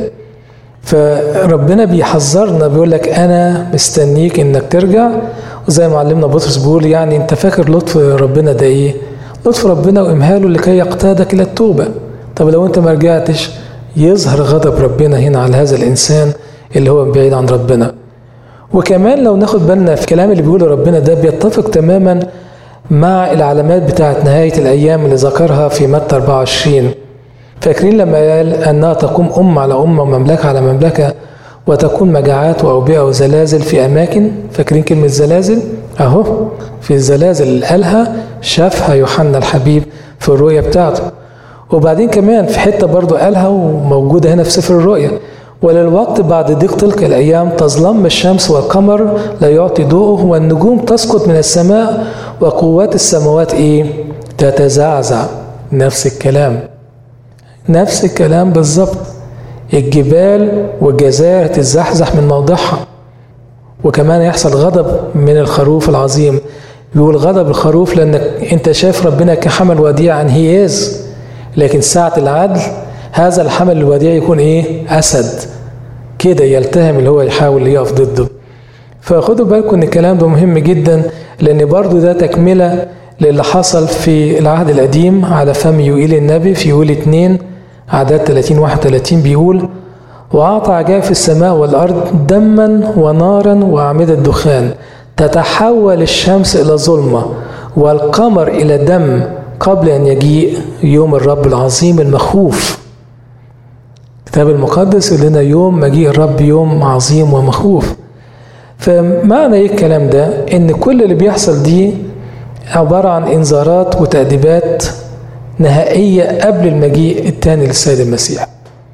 Speaker 1: فربنا بيحذرنا بيقول لك انا مستنيك انك ترجع وزي ما علمنا بطرس بيقول يعني انت فاكر لطف ربنا ده ايه لطف ربنا وامهاله لكي يقتادك الى التوبه طب لو انت ما رجعتش يظهر غضب ربنا هنا على هذا الانسان اللي هو بعيد عن ربنا وكمان لو ناخد بالنا في الكلام اللي بيقوله ربنا ده بيتفق تماما مع العلامات بتاعت نهاية الأيام اللي ذكرها في متى 24 فاكرين لما قال أنها تقوم أمة على أمة ومملكة على مملكة وتكون مجاعات وأوبئة وزلازل في أماكن فاكرين كلمة زلازل أهو في الزلازل اللي قالها شافها يوحنا الحبيب في الرؤية بتاعته وبعدين كمان في حتة برضو قالها وموجودة هنا في سفر الرؤيا وللوقت بعد ضيق تلك الأيام تظلم الشمس والقمر لا يعطي ضوءه والنجوم تسقط من السماء وقوات السماوات إيه؟ تتزعزع نفس الكلام نفس الكلام بالظبط الجبال والجزائر تتزحزح من موضعها وكمان يحصل غضب من الخروف العظيم بيقول غضب الخروف لانك انت شايف ربنا كحمل وديع عن هي از لكن ساعة العدل هذا الحمل الوديع يكون ايه اسد كده يلتهم اللي هو يحاول يقف ضده فخدوا بالكم ان الكلام ده مهم جدا لان برضو ده تكملة للي حصل في العهد القديم على فم يوئيل النبي في يوئيل 2 عدد 30 31 بيقول وأعطى عجائب في السماء والأرض دما ونارا وأعمدة دخان تتحول الشمس إلى ظلمة والقمر إلى دم قبل أن يجيء يوم الرب العظيم المخوف الكتاب المقدس يقول لنا يوم مجيء الرب يوم عظيم ومخوف فمعنى ايه الكلام ده ان كل اللي بيحصل دي عبارة عن انذارات وتأديبات نهائية قبل المجيء الثاني للسيد المسيح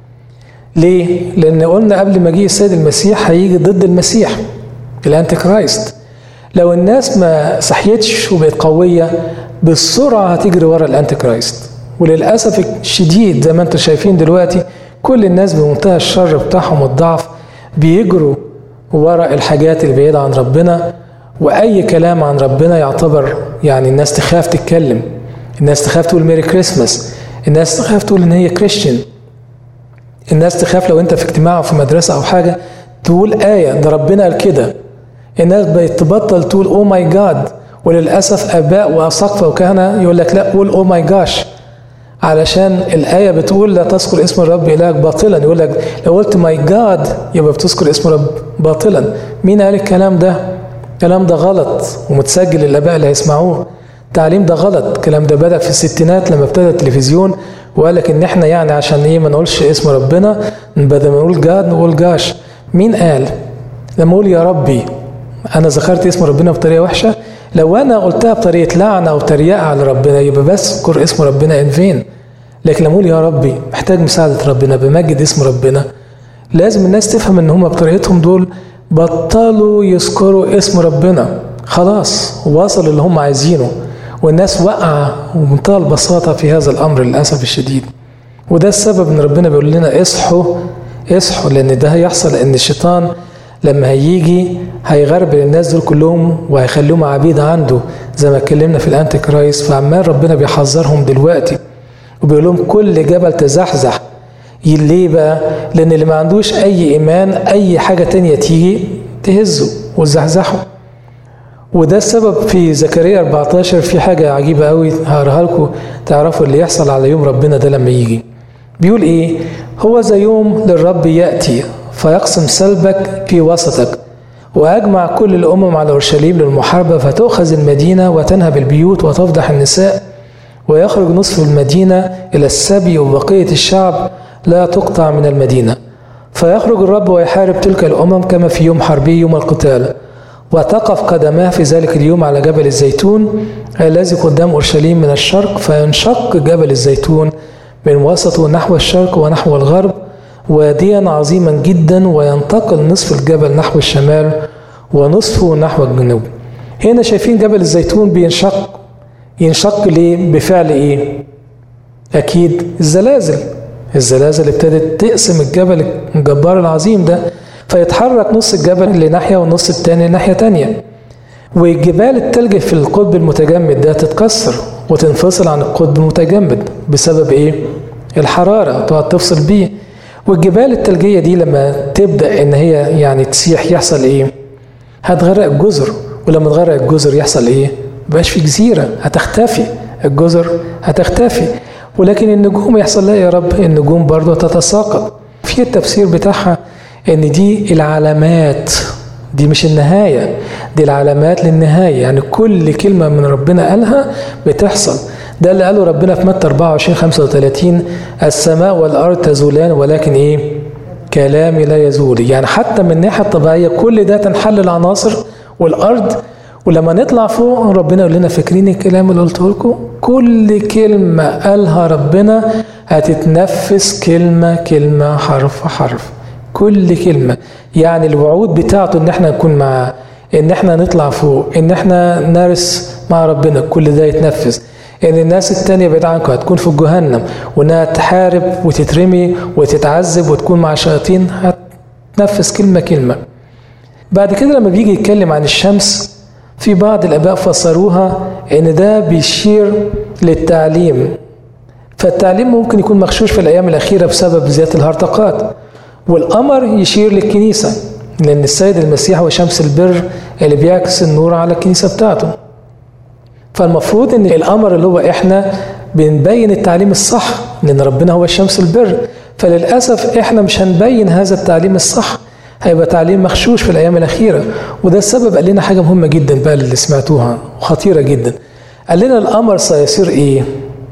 Speaker 1: ليه؟ لأن قلنا قبل مجيء السيد المسيح هيجي ضد المسيح الأنتي كرايست لو الناس ما صحيتش وبقت قوية بالسرعة هتجري ورا الأنتي كرايست وللأسف الشديد زي ما انتم شايفين دلوقتي كل الناس بمنتهى الشر بتاعهم والضعف بيجروا ورا الحاجات اللي بعيدة عن ربنا وأي كلام عن ربنا يعتبر يعني الناس تخاف تتكلم الناس تخاف تقول ميري كريسماس الناس تخاف تقول ان هي كريستيان الناس تخاف لو انت في اجتماع او في مدرسه او حاجه تقول ايه ده ربنا قال كده الناس بقت تبطل تقول او ماي جاد وللاسف اباء واساقفه وكهنه يقول لك لا قول او ماي جاش علشان الايه بتقول لا تذكر اسم الرب الهك باطلا يقول لك لو قلت ماي جاد يبقى بتذكر اسم الرب باطلا مين قال الكلام ده الكلام ده غلط ومتسجل للاباء اللي هيسمعوه التعليم ده غلط الكلام ده بدأ في الستينات لما ابتدى التلفزيون وقال لك ان احنا يعني عشان ايه ما نقولش اسم ربنا بدل ما نقول جاد نقول جاش مين قال لما اقول يا ربي انا ذكرت اسم ربنا بطريقه وحشه لو انا قلتها بطريقه لعنه او تريقه على ربنا يبقى بس اذكر اسم ربنا ان فين لكن لما اقول يا ربي محتاج مساعده ربنا بمجد اسم ربنا لازم الناس تفهم ان هم بطريقتهم دول بطلوا يذكروا اسم ربنا خلاص وصلوا اللي هم عايزينه والناس واقعه ومنتهى البساطه في هذا الامر للاسف الشديد وده السبب ان ربنا بيقول لنا اصحوا اصحوا لان ده هيحصل ان الشيطان لما هيجي هيغربل الناس دول كلهم وهيخليهم عبيد عنده زي ما اتكلمنا في الانتي كرايست فعمال ربنا بيحذرهم دلوقتي وبيقول لهم كل جبل تزحزح ليه بقى؟ لأن اللي ما عندوش أي إيمان أي حاجة تانية تيجي تهزه وتزحزحه وده السبب في زكريا 14 في حاجة عجيبة قوي هقراها لكم تعرفوا اللي يحصل على يوم ربنا ده لما يجي بيقول إيه؟ هو زي يوم للرب يأتي فيقسم سلبك في وسطك وأجمع كل الأمم على أورشليم للمحاربة فتؤخذ المدينة وتنهب البيوت وتفضح النساء ويخرج نصف المدينة إلى السبي وبقية الشعب لا تقطع من المدينة فيخرج الرب ويحارب تلك الأمم كما في يوم حربه يوم القتال وتقف قدماه في ذلك اليوم على جبل الزيتون الذي قدام أورشليم من الشرق فينشق جبل الزيتون من وسطه نحو الشرق ونحو الغرب واديا عظيما جدا وينتقل نصف الجبل نحو الشمال ونصفه نحو الجنوب هنا شايفين جبل الزيتون بينشق ينشق ليه بفعل ايه اكيد الزلازل الزلازل ابتدت تقسم الجبل الجبار العظيم ده فيتحرك نص الجبل لناحية والنص التاني لناحية تانية وجبال التلج في القطب المتجمد ده تتكسر وتنفصل عن القطب المتجمد بسبب ايه؟ الحرارة تقعد تفصل بيه والجبال التلجية دي لما تبدأ ان هي يعني تسيح يحصل ايه؟ هتغرق الجزر ولما تغرق الجزر يحصل ايه؟ مبقاش في جزيرة هتختفي الجزر هتختفي ولكن النجوم يحصل لها يا رب النجوم برضه تتساقط في التفسير بتاعها ان دي العلامات دي مش النهاية دي العلامات للنهاية يعني كل كلمة من ربنا قالها بتحصل ده اللي قاله ربنا في متى 24 35 السماء والأرض تزولان ولكن إيه كلامي لا يزول يعني حتى من الناحية الطبيعية كل ده تنحل العناصر والأرض ولما نطلع فوق ربنا يقول لنا فاكرين الكلام اللي قلته لكم كل كلمة قالها ربنا هتتنفس كلمة كلمة حرف حرف كل كلمة يعني الوعود بتاعته ان احنا نكون معاه ان احنا نطلع فوق ان احنا نرس مع ربنا كل ده يتنفس ان الناس التانية بعيد عنكم هتكون في جهنم وانها تحارب وتترمي وتتعذب وتكون مع شياطين هتنفس كلمة كلمة بعد كده لما بيجي يتكلم عن الشمس في بعض الآباء فسروها إن ده بيشير للتعليم فالتعليم ممكن يكون مغشوش في الأيام الأخيرة بسبب زيادة الهرطقات والقمر يشير للكنيسة لأن السيد المسيح هو شمس البر اللي بيعكس النور على الكنيسة بتاعته فالمفروض ان القمر اللي هو احنا بنبين التعليم الصح لان ربنا هو الشمس البر فللاسف احنا مش هنبين هذا التعليم الصح هيبقى تعليم مغشوش في الايام الاخيره وده السبب قال لنا حاجه مهمه جدا بقى اللي سمعتوها وخطيره جدا قال لنا القمر سيصير ايه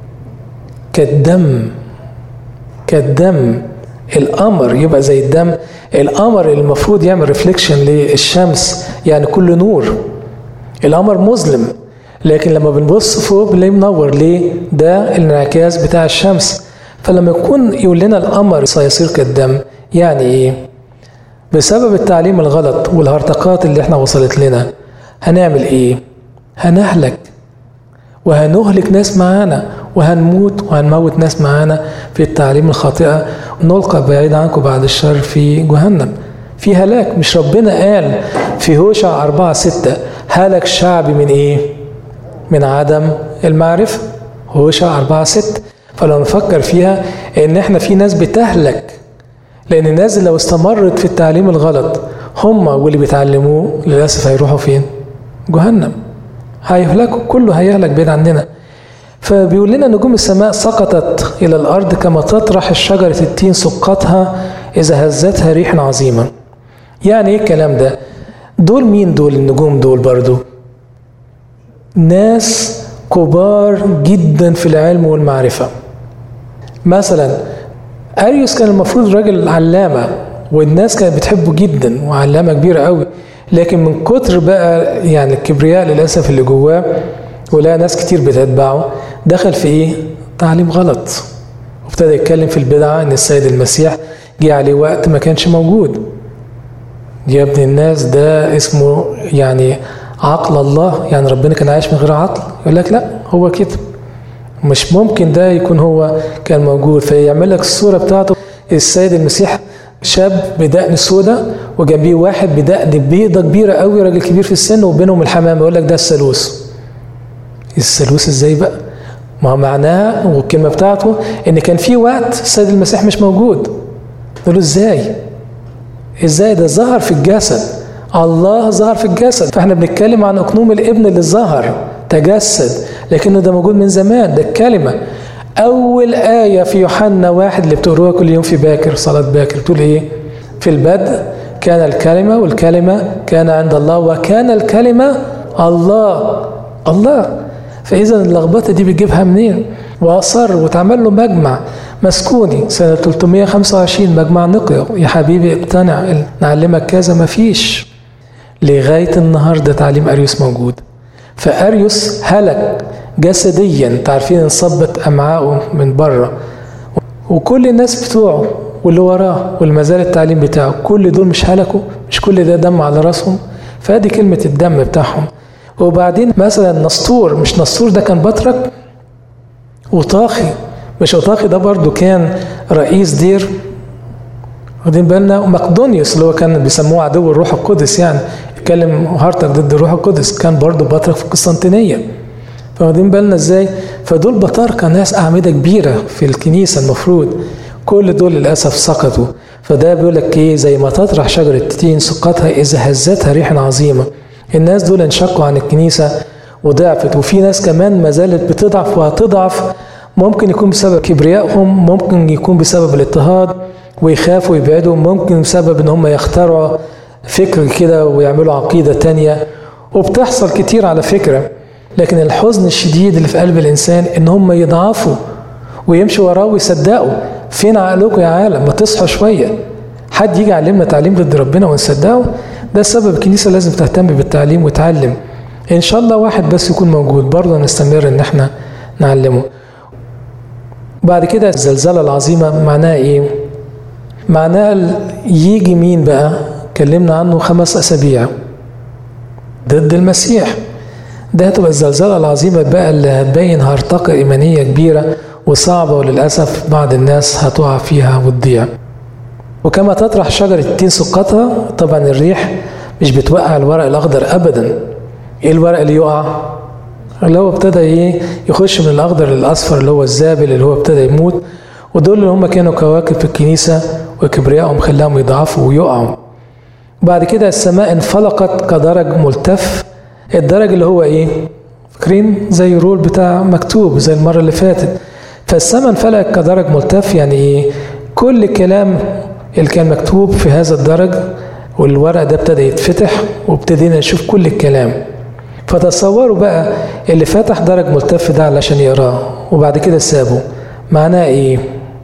Speaker 1: كالدم كالدم القمر يبقى زي الدم القمر المفروض يعمل ريفليكشن للشمس يعني كل نور القمر مظلم لكن لما بنبص فوق بنلاقيه منور ليه ده الانعكاس بتاع الشمس فلما يكون يقول لنا القمر سيصير كالدم يعني ايه بسبب التعليم الغلط والهرطقات اللي احنا وصلت لنا هنعمل ايه هنهلك وهنهلك ناس معانا وهنموت وهنموت ناس معانا في التعليم الخاطئة ونلقى بعيد عنكم بعد الشر في جهنم في هلاك مش ربنا قال في هوشع أربعة ستة هلك شعبي من إيه؟ من عدم المعرفة هوشع أربعة ستة فلو نفكر فيها إن إحنا في ناس بتهلك لأن الناس لو استمرت في التعليم الغلط هم واللي بيتعلموه للأسف هيروحوا فين؟ جهنم هيهلكوا كله هيهلك بعيد عننا فبيقول لنا نجوم السماء سقطت إلى الأرض كما تطرح الشجرة التين سقطها إذا هزتها ريح عظيمة يعني إيه الكلام ده دول مين دول النجوم دول برضو ناس كبار جدا في العلم والمعرفة مثلا أريوس كان المفروض راجل علامة والناس كانت بتحبه جدا وعلامة كبيرة قوي لكن من كتر بقى يعني الكبرياء للأسف اللي جواه ولقى ناس كتير بتتبعه دخل في ايه؟ تعليم غلط وابتدى يتكلم في البدعة ان السيد المسيح جه عليه وقت ما كانش موجود يا ابن الناس ده اسمه يعني عقل الله يعني ربنا كان عايش من غير عقل يقول لك لا هو كده مش ممكن ده يكون هو كان موجود فيعمل لك الصورة بتاعته السيد المسيح شاب بدقن سودة وجنبيه واحد بدقن بيضة كبيرة قوي راجل كبير في السن وبينهم الحمام يقول لك ده الثالوث الثالوث ازاي بقى؟ ما هو معناها والكلمة بتاعته ان كان في وقت السيد المسيح مش موجود نقول له ازاي؟ ازاي ده ظهر في الجسد الله ظهر في الجسد فاحنا بنتكلم عن اقنوم الابن اللي ظهر تجسد لكنه ده موجود من زمان ده الكلمة أول آية في يوحنا واحد اللي بتقروها كل يوم في باكر صلاة باكر بتقول إيه؟ في البدء كان الكلمة والكلمة كان عند الله وكان الكلمة الله الله فإذا اللخبطة دي بتجيبها منين؟ وأصر واتعمل له مجمع مسكوني سنة 325 مجمع نقيا يا حبيبي اقتنع نعلمك كذا مفيش لغاية النهاردة تعليم أريوس موجود فأريوس هلك جسديا تعرفين انصبت أمعاءه من بره وكل الناس بتوعه واللي وراه واللي مازال التعليم بتاعه كل دول مش هلكوا مش كل ده دم على راسهم فادي كلمة الدم بتاعهم وبعدين مثلا نسطور مش نسطور ده كان بطرك وطاخي مش أوطاخي ده برضو كان رئيس دير واخدين بالنا مقدونيوس اللي هو كان بيسموه عدو الروح القدس يعني يتكلم هارتك ضد الروح القدس كان برضو بطرك في القسطنطينيه فواخدين بالنا ازاي فدول بطاركه ناس اعمده كبيره في الكنيسه المفروض كل دول للاسف سقطوا فده بيقول لك ايه زي ما تطرح شجره التين سقطها اذا هزتها ريح عظيمه الناس دول انشقوا عن الكنيسه وضعفت وفي ناس كمان ما زالت بتضعف وهتضعف ممكن يكون بسبب كبريائهم ممكن يكون بسبب الاضطهاد ويخافوا يبعدوا ممكن بسبب ان هم يخترعوا فكر كده ويعملوا عقيدة تانية وبتحصل كتير على فكرة لكن الحزن الشديد اللي في قلب الإنسان إن هم يضعفوا ويمشوا وراه ويصدقوا فين عقلكم يا عالم ما تصحوا شوية حد يجي يعلمنا تعليم ضد ربنا ونصدقه ده السبب الكنيسة لازم تهتم بالتعليم وتعلم إن شاء الله واحد بس يكون موجود برضه نستمر إن احنا نعلمه بعد كده الزلزلة العظيمة معناها إيه؟ معناها يجي مين بقى؟ اتكلمنا عنه خمس أسابيع ضد المسيح ده هتبقى الزلزلة العظيمة بقى اللي هتبين هرطقة إيمانية كبيرة وصعبة وللأسف بعض الناس هتقع فيها وتضيع وكما تطرح شجرة التين سقطها طبعا الريح مش بتوقع الورق الأخضر أبدا إيه الورق اللي يقع؟ اللي هو ابتدى ايه يخش من الاخضر للاصفر اللي هو الزابل اللي هو ابتدى يموت ودول اللي هم كانوا كواكب في الكنيسه وكبريائهم خلاهم يضعفوا ويقعوا بعد كده السماء انفلقت كدرج ملتف الدرج اللي هو ايه فاكرين زي الرول بتاع مكتوب زي المره اللي فاتت فالسماء انفلقت كدرج ملتف يعني ايه كل كلام اللي كان مكتوب في هذا الدرج والورق ده ابتدى يتفتح وابتدينا نشوف كل الكلام فتصوروا بقى اللي فتح درج ملتف ده علشان يقراه وبعد كده سابه معناه ايه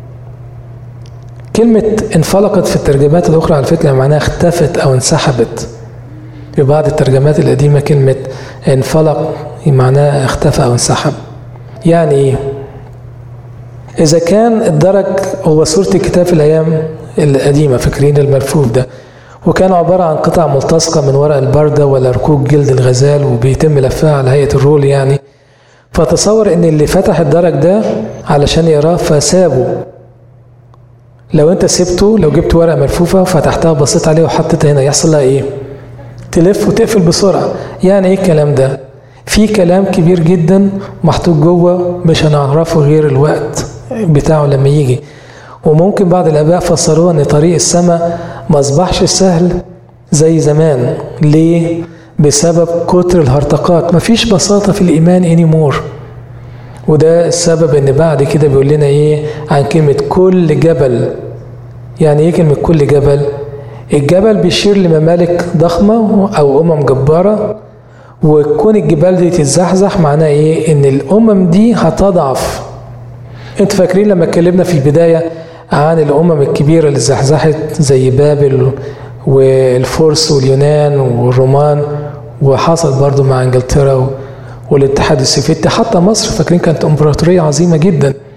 Speaker 1: كلمة انفلقت في الترجمات الأخرى على فكرة معناها اختفت أو انسحبت في بعض الترجمات القديمة كلمة انفلق معناها اختفى أو انسحب يعني ايه إذا كان الدرج هو صورة الكتاب في الأيام القديمة فاكرين الملفوف ده وكان عبارة عن قطع ملتصقة من ورق البردة ولا ركوك جلد الغزال وبيتم لفها على هيئة الرول يعني فتصور ان اللي فتح الدرج ده علشان يقراه فسابه لو انت سبته لو جبت ورقة ملفوفة وفتحتها وبصيت عليها وحطيتها هنا يحصل لها ايه تلف وتقفل بسرعة يعني ايه الكلام ده في كلام كبير جدا محطوط جوه مش هنعرفه غير الوقت بتاعه لما يجي وممكن بعض الآباء فسروها إن طريق السماء ما أصبحش سهل زي زمان ليه؟ بسبب كتر الهرطقات مفيش بساطة في الإيمان انيمور وده السبب إن بعد كده بيقول لنا إيه عن كلمة كل جبل يعني إيه كلمة كل جبل؟ الجبل بيشير لممالك ضخمة أو أمم جبارة وكون الجبال دي تتزحزح معناه إيه؟ إن الأمم دي هتضعف انتوا فاكرين لما اتكلمنا في البدايه عن الامم الكبيره اللي زحزحت زي بابل والفرس واليونان والرومان وحصل برضو مع انجلترا والاتحاد السوفيتي حتى مصر فاكرين كانت امبراطوريه عظيمه جدا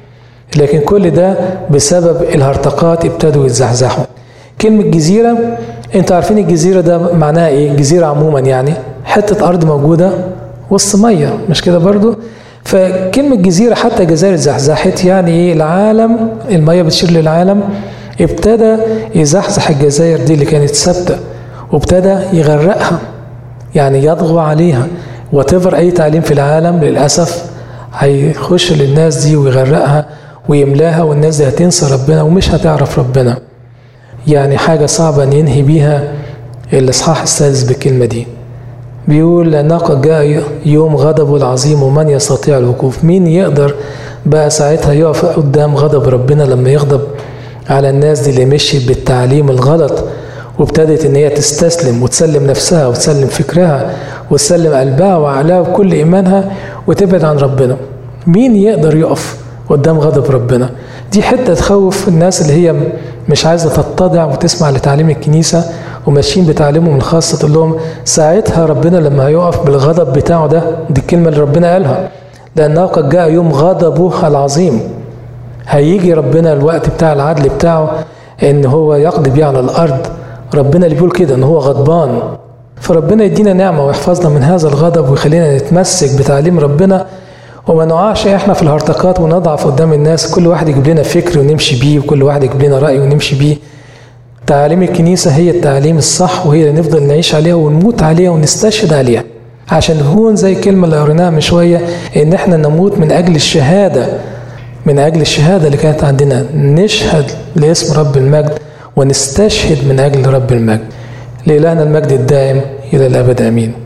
Speaker 1: لكن كل ده بسبب الهرطقات ابتدوا يتزحزحوا كلمة جزيرة انتوا عارفين الجزيرة ده معناها ايه جزيرة عموما يعني حتة أرض موجودة وسط مية مش كده برضو فكلمة جزيرة حتى جزائر زحزحت يعني ايه العالم المية بتشير للعالم ابتدى يزحزح الجزائر دي اللي كانت ثابتة وابتدى يغرقها يعني يطغى عليها وتفر أي تعليم في العالم للأسف هيخش للناس دي ويغرقها ويملاها والناس دي هتنسى ربنا ومش هتعرف ربنا يعني حاجة صعبة ننهي بيها الإصحاح السادس بالكلمة دي بيقول لأنه قد جاء يوم غضبه العظيم ومن يستطيع الوقوف مين يقدر بقى ساعتها يقف قدام غضب ربنا لما يغضب على الناس دي اللي مشيت بالتعليم الغلط وابتدت ان هي تستسلم وتسلم نفسها وتسلم فكرها وتسلم قلبها وعقلها وكل ايمانها وتبعد عن ربنا مين يقدر يقف قدام غضب ربنا دي حته تخوف الناس اللي هي مش عايزه تتضع وتسمع لتعليم الكنيسه وماشيين بتعليمهم الخاص تقول لهم ساعتها ربنا لما هيقف بالغضب بتاعه ده دي الكلمه اللي ربنا قالها لانه قد جاء يوم غضبه العظيم هيجي ربنا الوقت بتاع العدل بتاعه ان هو يقضي بيه على الارض ربنا اللي بيقول كده ان هو غضبان فربنا يدينا نعمه ويحفظنا من هذا الغضب ويخلينا نتمسك بتعليم ربنا وما نقعش احنا في الهرطقات ونضعف قدام الناس كل واحد يجيب لنا فكر ونمشي بيه وكل واحد يجيب لنا راي ونمشي بيه تعاليم الكنيسه هي التعليم الصح وهي اللي نفضل نعيش عليها ونموت عليها ونستشهد عليها عشان نكون زي الكلمه اللي قريناها من شويه ان احنا نموت من اجل الشهاده من اجل الشهاده اللي كانت عندنا نشهد لاسم رب المجد ونستشهد من اجل رب المجد لإلهنا المجد الدائم الى الابد امين